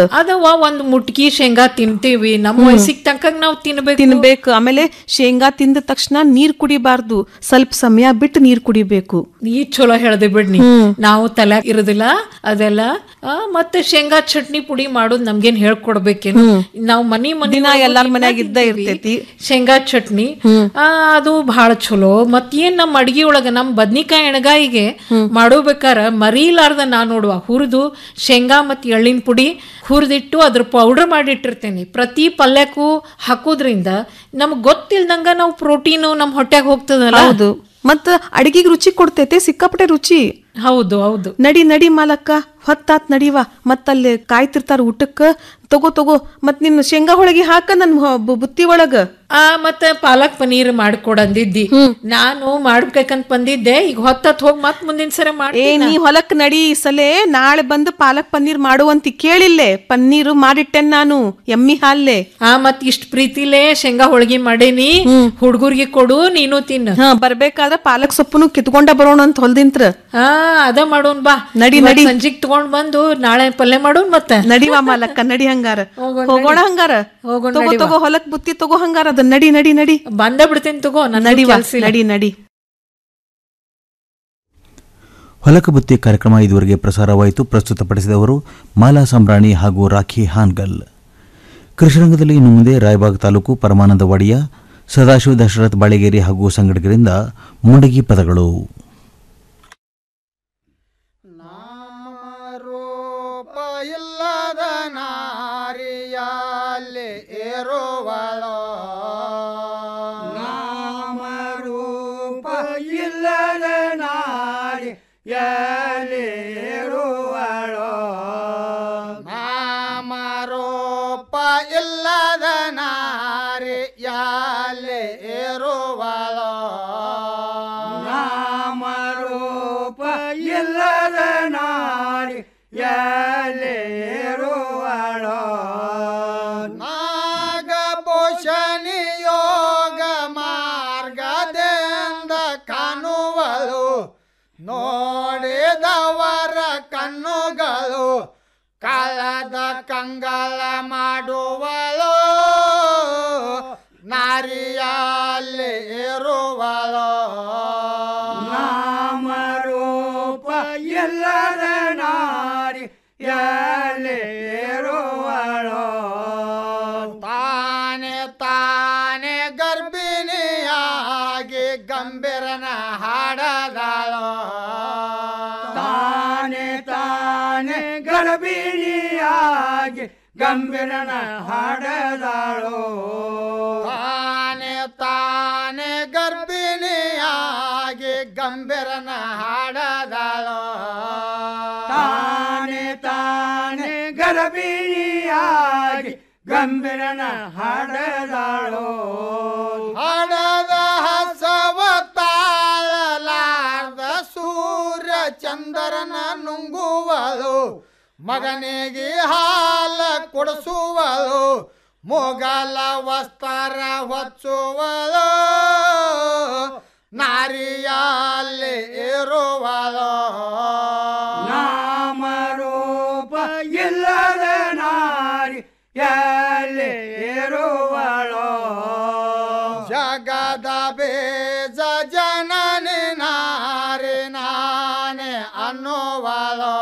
ನಾವು ಒಂದ್ ಮುಟ್ಗಿ ಶೇಂಗಾ ತಿಂತೀವಿ ನಮ್ಮ ವಯಸ್ಸಿಗೆ ತಕ್ಕಂಗ ನಾವು ತಿನ್ಬೇಕು ತಿನ್ಬೇಕು ಆಮೇಲೆ ಶೇಂಗಾ ತಿಂದ ತಕ್ಷಣ ನೀರ್ ಕುಡಿಬಾರ್ದು ಸ್ವಲ್ಪ ಸಮಯ ಬಿಟ್ಟು ನೀರ್ ಕುಡಿಬೇಕು ಈ ಚಲೋ ಹೇಳ್ದೆ ಬಿಡ್ನಿ ನಾವು ತಲೆ ಇರೋದಿಲ್ಲ ಅದೆಲ್ಲ ಆ, ಮತ್ತೆ ಶೇಂಗಾ ಚಟ್ನಿ ಪುಡಿ ಮಾಡೋದು ನಮ್ಗೇನ್ ಹೇಳ್ಕೊಡ್ಬೇಕೇನು ನಾವು ಮನಿ ಮನಿ ದಿನ ಒಳಗೂ ಎಲ್ಲಾರ್ ದಿನ ಮನ್ಯಾಗ ಇದ್ದ ತಿಂತೀವಿ. ಇರ್ತೈತಿ. ಶೇಂಗಾ ಚಟ್ನಿ ಆ, ಅದು ಬಹಳ ಚಲೋ ಮತ್ತೇನ್ ನಮ್ಮ ಅಡ್ಗಿ ಒಳಗ ನಮ್ ಬದ್ನಿಕಾಯಿ ಎಣಗಾಯಿಗೆ ಮಾಡೋಬೇಕಾರ ಮರೀಲಾರ್ದ ನಾ ನೋಡುವ ಹುರಿದು ಶೇಂಗಾ ಮತ್ ಎಳ್ಳಿನ ಪುಡಿ ಹುರಿದಿಟ್ಟು ಅದ್ರ ಪೌಡರ್ ಮಾಡಿಟ್ಟಿರ್ತೇನೆ ಪ್ರತಿ ಪಲ್ಯಕ್ಕೂ ಹಾಕೋದ್ರಿಂದ ನಮ್ಗ್ ಗೊತ್ತಿಲ್ದಂಗ ನಾವು ಪ್ರೋಟೀನು ನಮ್ ಹೊಟ್ಯಾಗ ಹೋಗ್ತದಲ್ಲ ಹೌದು ಮತ್ತ ಅಡಿಗೆಗೆ ರುಚಿ ಕೊಡ್ತೈತೆ ಸಿಕ್ಕಾಪಟ್ಟೆ ರುಚಿ ಹೌದು ಹೌದು ನಡಿ ನಡಿ ಮಾಲಕ್ಕ ಹೊತ್ತಾತ್ ನಡಿವ ಮತ್ತಲ್ಲಿ ಕಾಯ್ತಿರ್ತಾರ ಊಟಕ್ಕ ತಗೋ ತಗೋ ಮತ್ ನಿನ್ ಶೇಂಗಾ ಹೋಳಿಗೆ ಹಾಕ ನನ್ ಹೊ- ಬು- ಬುತ್ತಿ ಒಳಗ ಆ ಮತ್ತೆ ಪಾಲಕ್ ಪನೀರ್ ಮಾಡ್ಕೊಡ್ ಅಂದಿದ್ದಿ ನಾನು ಮಾಡ್ಬೇಕಂತ ಬಂದಿದ್ದೆ ಈಗ ಹೊತ್ತತ್ ಹೋಗಿ ಮತ್ ಮುಂದಿನ ಸರಿ ಏ ಮಾಡಿ ನೀ ಹೊಲಕ್ ನಡಿ ಈ ಸಲೆ ನಾಳೆ ಬಂದು ಪಾಲಕ್ ಪನ್ನೀರ್ ಮಾಡುವಂತಿ ಕೇಳಿಲ್ಲೆ ಪನ್ನೀರು ಮಾಡಿಟ್ಟೆನ್ ನಾನು ಎಮ್ಮಿ ಹಾಲ್ಲೆ ಆ ಮತ್ ಇಷ್ಟ್ ಪ್ರೀತಿಲೇ ಶೇಂಗಾ ಹೋಳ್ಗಿ ಮಾಡೇನಿ ಹುಡ್ಗುರ್ಗೆ ಕೊಡು ನೀನು ತಿನ್ನ ಹಾ ಬರ್ಬೇಕಾದ್ರ ಪಾಲಕ್ ಸೊಪ್ಪುನು ಕಿತ್ಕೊಂಡ ಬರೋಣ ಅಂತ ಹೊಲ್ದಿಂತ್ರ ಹಾ ಅದ ಮಾಡೋನ್ ಬಾ ನಡಿ, ಇವತ್ ನಡಿ. ಸಂಜಿಗ್ ತಗೊಂಡ್ ಬಂದು ನಾಳೆ ಪಲ್ಯ ಮಾಡೋನ್ ಮತ್ತೆ ನಡಿವಾ ಮಾಲಕ್ಕ ನಡಿ ಹಂಗಾರ ಹೋಗೋಣ ಹೋಗೋಣ ಹಂಗಾರ ಹೋಗೋಣ ತಗೋ ತಗೋ ಹೊಲಕ್ ಬುತ್ತಿ ತಗೋ ಹಂಗಾರ ಅದ ನಡಿ ನಡಿ ನಡಿ ಬಂದ ಬಿಡ್ತೇನೆ ತಗೋ ನನ್ನ ನಡಿವಾ ನಡಿ ನಡಿ ಹೊಲಕ ಬುತ್ತಿ ಕಾರ್ಯಕ್ರಮ ಇದುವರೆಗೆ ಪ್ರಸಾರವಾಯಿತು ಪ್ರಸ್ತುತಪಡಿಸಿದವರು ಮಾಲಾ ಸಂಬ್ರಾಣಿ ಹಾಗೂ ರಾಖಿ ಹಾನ್ಗಲ್ ಕೃಷಿರಂಗದಲ್ಲಿ ಇನ್ನು ಮುಂದೆ ರಾಯಬಾಗ್ ತಾಲೂಕು ಪರಮಾನಂದ ವಾಡಿಯ ಸದಾಶಿವ ದಶರಥ್ ಬಾಳೆಗೇರಿ ಹಾಗೂ ಸಂಗಡಿಗರಿಂದ ಮುಂಡಗಿ ಪದಗಳು ರೂಪ ಇಲ್ಲದ ನಾರಿಯಲ್ಲಿ ಇರುವಳೋ ನಾಮ ರೂಪ ಇಲ್ಲದ ನಾರಿ ಎಲ್ಲಿ ಇರುವಳೋ ನಾಮ ರೂಪ ಇಲ್ಲದ ನಾರಿ ಎಲ್ಲಿ ಇರುವಳೋ ನಾಮ ರೂಪ ಇಲ್ಲದ ನಾರಿ ಎಲ್ಲಿ ಇರುವಳೋ ನಾಗಭೂಷಣಿ ಯೋಗ ಮಾರ್ಗದಿಂದ ಕಾಣುವಳು ನೋಡಿದವರ ಕಣ್ಣುಗಳು ಕಳದ ಕಂಗಳ ಮಾಡುವಳು ನಾರಿಯಲ್ಲಿ ಇರುವಳು ನಾಮ ರೂಪ ಎಲ್ಲದ ನಾರಿ ಎಲ್ಲಿ ಇರುವಳು ತಾನೆ ತಾನೆ ಗರ್ಭಿಣಿಯಾಗಿ ಗಂಭೀರನ ಹಾಡದಳು ತಾನೆ ತಾನೆ ಗರ್ಭಿಣಿಯಾಗಿ ಗಂಭೀರನ ಹಾಡದಳು ತಾನೆ ತಾನೆ ಗರ್ಭಿಣಿಯಾಗಿ ಗಂಭೀರನ ಹಾಡದಳು ತಾನೆ ತಾನೆ ಗರ್ಭಿಣಿಯಾಗಿ ಗಂಭೀರನ ಹಾಡದಳು ಹಾಡದ ಹಸವ ತಾಳಲಾರ್ದ ಸೂರ್ಯ ಚಂದ್ರನ ನುಂಗುವಳು ಮಗನಿಗೆ ಹಾಲ ಕೊಡಿಸುವಳು ಮೊಗಲ ವಸ್ತ್ರ ಹೊಚ್ಚುವಳು ನಾರಿಯಲ್ಲಿ ಇರುವಳು ನಾಮ ರೂಪ ಇಲ್ಲದ ನಾರಿ ಎಲ್ಲಿ ಇರುವಳು ಜಗದ ಬೇಜ ಜನನಿ ನಾರಿ ನಾನೇ ಅನ್ನುವಳು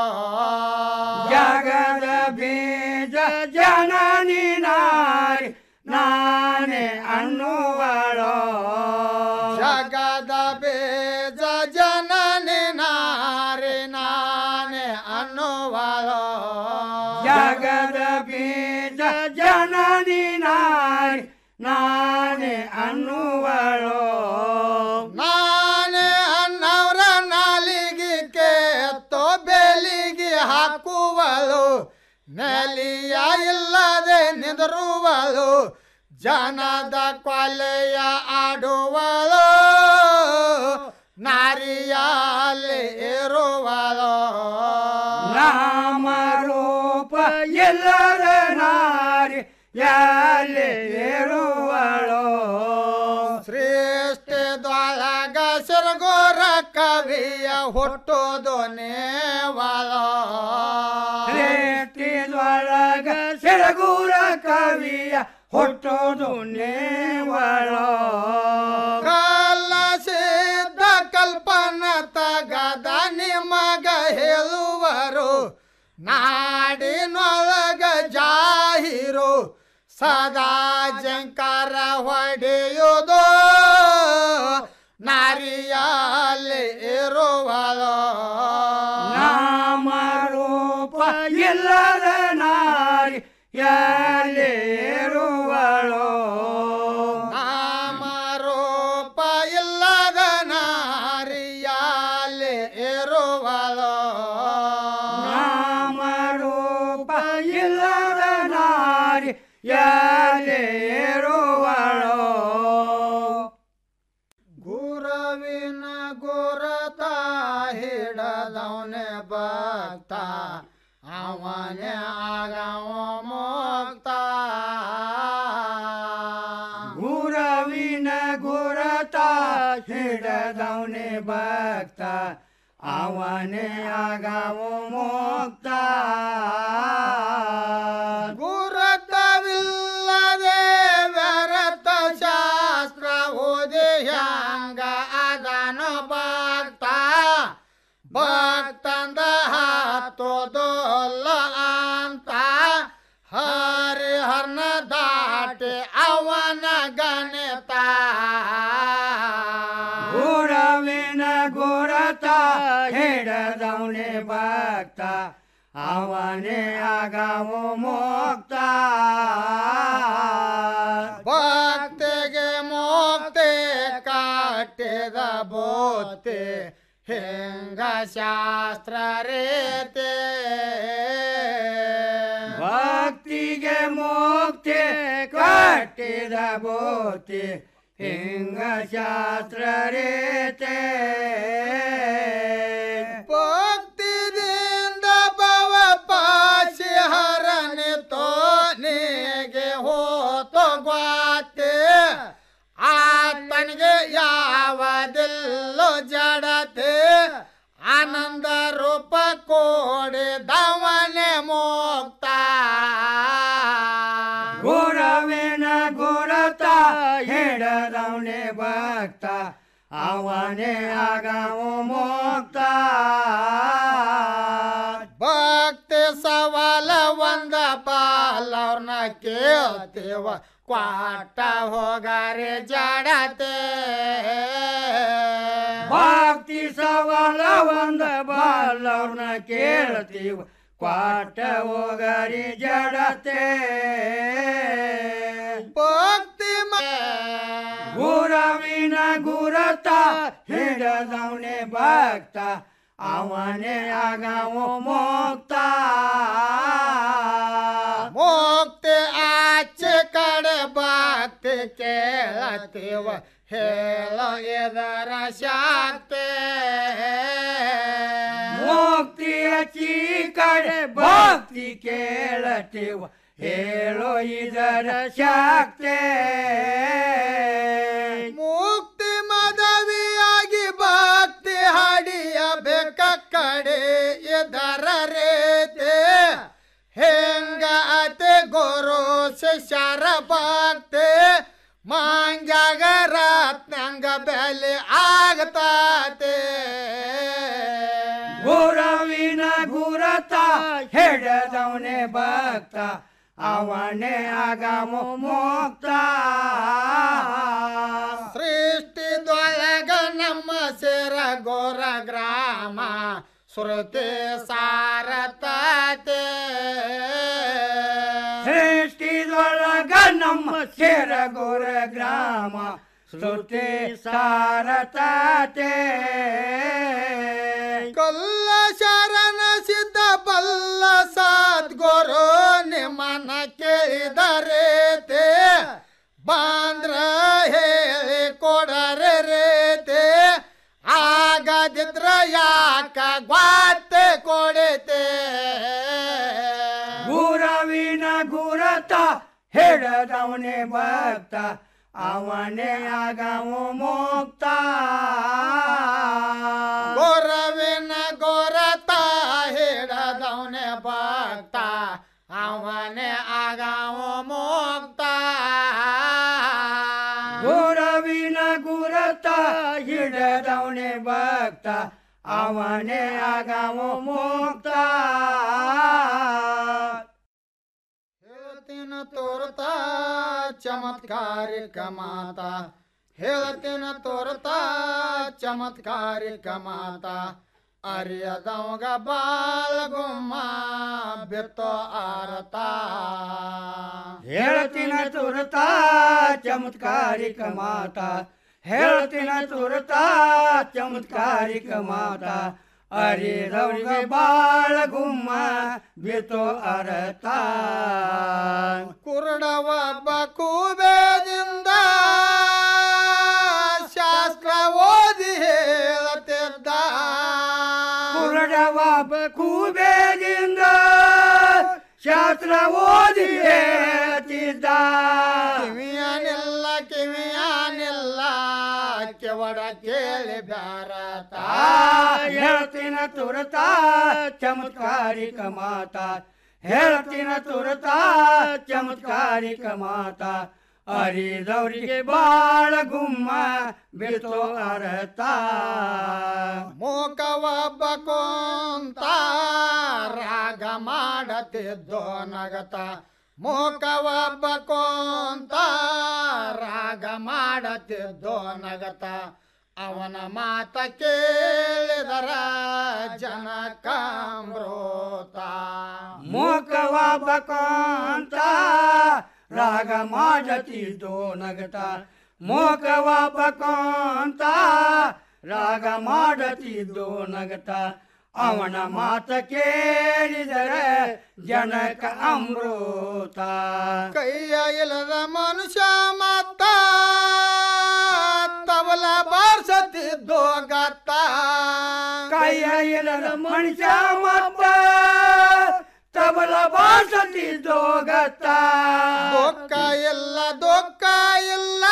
ಜಗದ ಬೀಜ ಜನನಿ ನಾರಿ ನಾನೇ ಅನ್ನುವಳು ಜಗದ ಬೇಜ ಜನನಿ ನಾರಿ ನಾನೇ ಅನ್ನುವಳು ಜಗದ ಬೀಜ ಜನನಿ ನಾರಿ ನಾನೇ ಅನ್ನುವಳು ನಾನೇ ಅನ್ನವರ ನಾಲಿಗೆ ಕೆತ್ತೋ ಬೆಲಿಗೆ ಹಾಕುವಳು ನೆಲಿಯ ಇಲ್ಲದೆ ನಿಂದರುವಳು ಜನದ ಕೊಲೆಯ ಆಡುವಳು ನಾರಿಯಲ್ಲಿ ಇರುವಳು ನಾಮ ರೂಪ ಎಲ್ಲರ ನಾರಿ ಎಲ್ಲಿ ಇರುವಳು ಸೃಷ್ಟಿದೊಳಗ ಸಿರಗೋರ ಕವಿಯ ಹುಟ್ಟುದು ನೇವಳ ಸೃಷ್ಟಿದೊಳಗ ಸಿರ ಹುಟ್ಟೋದು ನೇವಳೋ ಕಾಲ ಸಿದ್ಧ ಕಲ್ಪನ ತಗದ ನಿಮಗ ಹೇಳುವರು ನಾಡಿನೊಳಗ ಜಾಹಿರು ಸದಾ ಜಂಕಾರ ಹೊಡೆಯುವುದು ನಾರಿಯಲ್ಲಿ ಇರುವಳು ನಾಮರೂಪ ಇಲ್ಲದ ನಾರಿ ಎಲ್ಲಿ ಇರುವಳು ನಾಮರೂಪ ಇಲ್ಲದ ನಾರಿಯಲ್ಲಿ ಇರುವಳು ನಾಮರೂಪ ಇಲ್ಲದ ನಾರಿ ಎಲ್ಲಿ ಇರುವಳು ಗುರವಿನ ಗುರತ ಹಿಡದವನೆ ಭಕ್ತ ಅವನೇ ಆಗವ ಮುಕ್ತ ಗುರವಿನ ಗುರತ ಹಿಡದವನೆ ಭಕ್ತ ಅವನೇ ಆಗವ ಮುಕ್ತ ಗುರತವಿಲ್ಲದೆ ವ್ಯರತ ಶಾಸ್ತ್ರ ಓದಿ ಹಂಗ ಅದನು ಭಕ್ತ ಭಕ್ತಂದ ಹತ್ತೋದಲ್ಲ ಅಂತ ಹರಿಹರ್ನ ದಾಟಿ ಅವನ ಗಣಿತ ಗುರವಿನ ಗುರತ ಹಿಡದವನೆ ಭಕ್ತ ಅವನೇ ಆಗವ ಮುಕ್ತ ಭಕ್ತಿಗೆ ಮುಕ್ತಿ ಕಾಟಿದ ಬೋತೆ ಹೆಂಗ ಶಾಸ್ತ್ರ ರೀತಿ ಭಕ್ತಿಗೆ ಮುಕ್ತಿ ಕಟ್ಟಿದ ಬೋತಿ ಹಿಂಗ ಶಾಸ್ತ್ರ ರೀತಿ ಭಕ್ತಿದಿಂದ ಭವ ಪಾಶಿ ಹರನೆ ತೋನೆಗೆ ಹೋತೋ ಗ್ವಾತೆ ಆತನಿಗೆ ಯಾವದೆಲ್ಲೋ ಜಡತೆ ಆನಂದ ರೂಪ ಕೋಡಿದವನೆ ಮುಕ್ತ ಗುರವಿನ ಗುರತ ಹಿಡದವನೆ ಭಕ್ತ ಅವನೇ ಆಗವ ಮುಕ್ತ ಭಕ್ತಿ ಸವಾಲ ಒಂದ ಬಾಲವ್ರನ್ನ ಕೇಳ್ತೇವ ಕ್ವಾಟ ಹೋಗಾರೆ ಜಡತೆ ಭಕ್ತಿ ಸವಾಲ ಒಂದ ಬಾಲವ್ರನ್ನ ಕೇಳ್ತೀವ ಕ್ವಾಟ ಹೋಗಾರಿ ಜಡತೆ ಭಕ್ತಿ ಗುರವಿನ ಗುರತ ಹಿಡದವನೆ ಭಕ್ತ ಅವನೇ ಆಗವ ಮುಕ್ತ ಮುಕ್ತಿ ಆಚೆ ಕಡೆ ಭಕ್ತಿ ಕೇಳತೀವ ಹೇಳೋ ಎದರ ಶಾಕ್ತಿ ಮುಕ್ತಿ ಅಚಿ ಕಡೆ ಭಕ್ತಿ ಕೇಳತೀವ ಹೇಳೋ ಇದರ ಶಾಕ್ತಿ ಮುಕ್ತಿ ಮದವಿಯಾಗಿ ಭಕ್ತಿ ಹಾಡಿಯ ಬೇಕ ಕಡೆ ಇದರ ರೇತೆ ಹೆಂಗ ಅತೆ ಗುರು ಶಿಷ್ಯರ ಭಕ್ತಿ ಮಾಂಗ್ಯಾಗ ರತ್ನಂಗ ಬೆಲೆ ಆಗತಾತೆ ಗುರವಿನ ಗುರತ ಹೆಡದವನೆ ಭಕ್ತ ಅವನೇ ಆಗಮ ಮುಕ್ತ ಸೃಷ್ಟಿದೊಳಗ ನಮ್ಮ ಸೇರ ಗೋರ ಗ್ರಾಮ ಶ್ರುತಿ ಸಾರತತೆ ಸೃಷ್ಟಿದೊಳಗ ನಮ್ಮ ಸೇರ ಗೋರ ಗ್ರಾಮ ಶ್ರುತಿ ಸಾರತತೆ ಕೊಲ್ಲ ಶರಣ ಸಿದ್ಧ ಬಲ್ಲ ಸದ್ಗುರು ನಿಮ್ಮನ ಕೇಳಿದರೇತೆ ಬಾಂದ್ರ ಹೇಳಿ ಕೊಡರೆ ರೇತೆ ಆಗದಿದ್ರ ಯಾಕ ಗ್ವಾತೆ ಕೊಡಿತೆ ಗುರವಿನ ಗುರತ ಹೆಡದವನೇ ಭಕ್ತ ಅವನೇ ಆಗವ ಮುಕ್ತ ಗೊರವಿನ ಗೊರತ ಹಿಡದವನೇ ಭಕ್ತ ಅವನೇ ಆಗವ ಮುಕ್ತ ಸಾವಿನ ಗುರತ ಹಿಡದವನೇ ಭಕ್ತ ಅವನೇ ಆಗವ ಮುಕ್ತ ಹೇಳ್ತೀನ ತೋರ್ತಾ ಚಮತ್ಕಾರಿಕ ಮಾತ ಹೇಳ್ತೀನ ತೋರ್ತಾ ಚಮತ್ಕಾರಿಕ ಮಾತ ಅರಿಯದವಂಗ ಬಾಳಗುಮ್ಮ ಬಿತ್ತೋ ಆರತ ಹೇಳ್ತಿನ ತುರತ ಚಮತ್ಕಾರಿಕ ಮಾತ ಹೇಳ್ತಿನ ತುರತ ಚಮತ್ಕಾರಿಕ ಮಾತ ಅರಿದವರಿಗೆ ಬಾಳ ಗುಮ್ಮ ಬಿತ್ತೋ ಅರತ ಕುರುಡವ ಬಕೂಬೇದಿಂದ ಶಾಸ್ತ್ರ ಓದಿ ಹೇಳತಿದ್ದ ಕುರಡವ ಕೂಬೇದಿಂದ ಶಾಸ್ತ್ರ ಓದಿ ಹೇಳ್ತಿದ್ದ ಕಿವಿಯನಿಲ್ಲ ಕಿವಿಯನಿಲ್ಲ ಕೆವಡ ಕೇಳಿ ಬ್ಯಾರತ ಹೇಳ್ತಿನ ತುರತ ಚಮತ್ಕಾರಿಕ ಮಾತ ಹೇಳ್ತಿನ ತುರತ ಚಮತ್ಕಾರಿಕ ಮಾತ ಅರಿದವರಿಗೆ ಬಾಳ ಗುಮ್ಮ ಬಿತ್ತೋ ಅರತ ಮೂಕವ ಬಕೊಂತ ರಾಗ ಮಾಡತಿದ್ದೋ ನಗತ ಮೂಕವ ಬಕೊಂತ ರಾಗ ಮಾಡತಿದ್ದೋ ನಗತ ಅವನ ಮಾತ ಕೇಳಿದರ ಜನಕಾಮೃತ ಮೂಕವ ಬಕೊಂತ ರಾಗ ಮಾಡತಿದ್ದೋ ನಗತ ಮೂಕವ ಬಕೊಂತ ರಾಗ ಮಾಡತಿದ್ದೋ ನಗತ ಅವನ ಮಾತ ಕೇಳಿದರೆ ಜನಕ ಅಮೃತ ಕೈಯ ಇಲ್ಲದ ಮನುಷ್ಯ ಮತ್ತ ತಬಲ ಬಾರ್ಸತಿದ್ದೋ ಗತ್ತ ಕೈಯ ಇಲ್ಲದ ಮನುಷ್ಯ ಮತ್ತ ತಬಲ ಬಾಸತಿದ್ದೋ ಗತ್ತ ದೊಕ್ಕ ಇಲ್ಲ ದೊಕ್ಕ ಇಲ್ಲ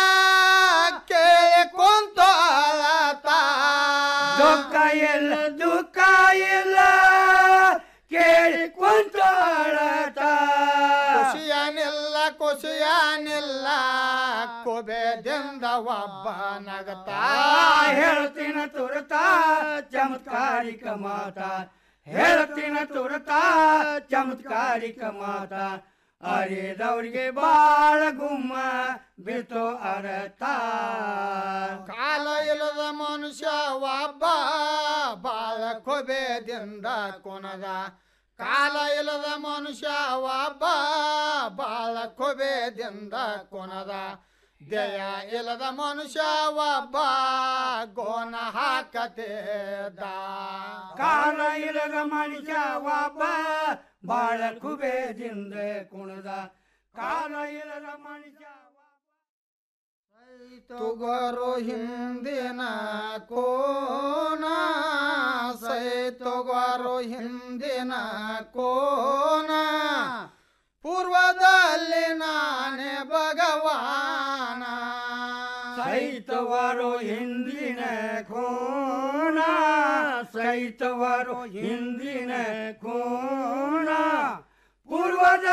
ಕೇಳಿ ಕುಂತು ಅಳತ ದುಃಖ ಇಲ್ಲ ದುಃಖ ಇಲ್ಲ ಕೇಳಿ ಕುಂತಾಳತ ಖುಷಿಯನಿಲ್ಲ ಖುಷಿಯನಿಲ್ಲ ಕುಬೇದಿಂದ ಒಬ್ಬ ನಗತ ಹೇಳ್ತೀನ ತುರತ ಚಮತ್ಕಾರಿಕ ಮಾತ ಹೇಳ್ತೀನ ತುರತ ಚಮತ್ಕಾರಿಕ ಮಾತ ಅರಿದವ್ರಿಗೆ ಬಾಳ ಗುಮ್ಮ ಬಿತ್ತೋ ಅರತ ಕಾಲ ಇಲ್ಲದ ಮನುಷ್ಯ ಒಬ್ಬ ಬಾಳ ಕೊಬೇದಿಂದ ಕೊನದ ಕಾಲ ಇಲ್ಲದ ಮನುಷ್ಯ ಒಬ್ಬ ಬಾಳ ಕೊಬೇದಿಂದ ಕೊನದ ದಯ ಇಲ್ಲದ ಮನುಷ್ಯ ಒಬ್ಬ ಗೋನ ಹಾಕತೇದ ಕಾಲ ಇಲ್ಲದ ಮನುಷ್ಯ ಒಬ್ಬ ಬಾಳ ಕುಬೇದಿಂದ ಕುಣದ ಕಾಲ ಇಲ್ಲದ ಮನುಷ್ಯ ತುಗರು ಹಿಂದಿನ ಕೋನ ಸೈ ತುಗರು ಹಿಂದಿನ ಕೋನ ಪೂರ್ವದಲ್ಲಿ ನಾನೇ ಭಗವಾನ ಸೈತವರು ಹಿಂದಿನ ಕೋಣ ಸೈತವರು ಹಿಂದಿನ ಕೋಣ ಪೂರ್ವದ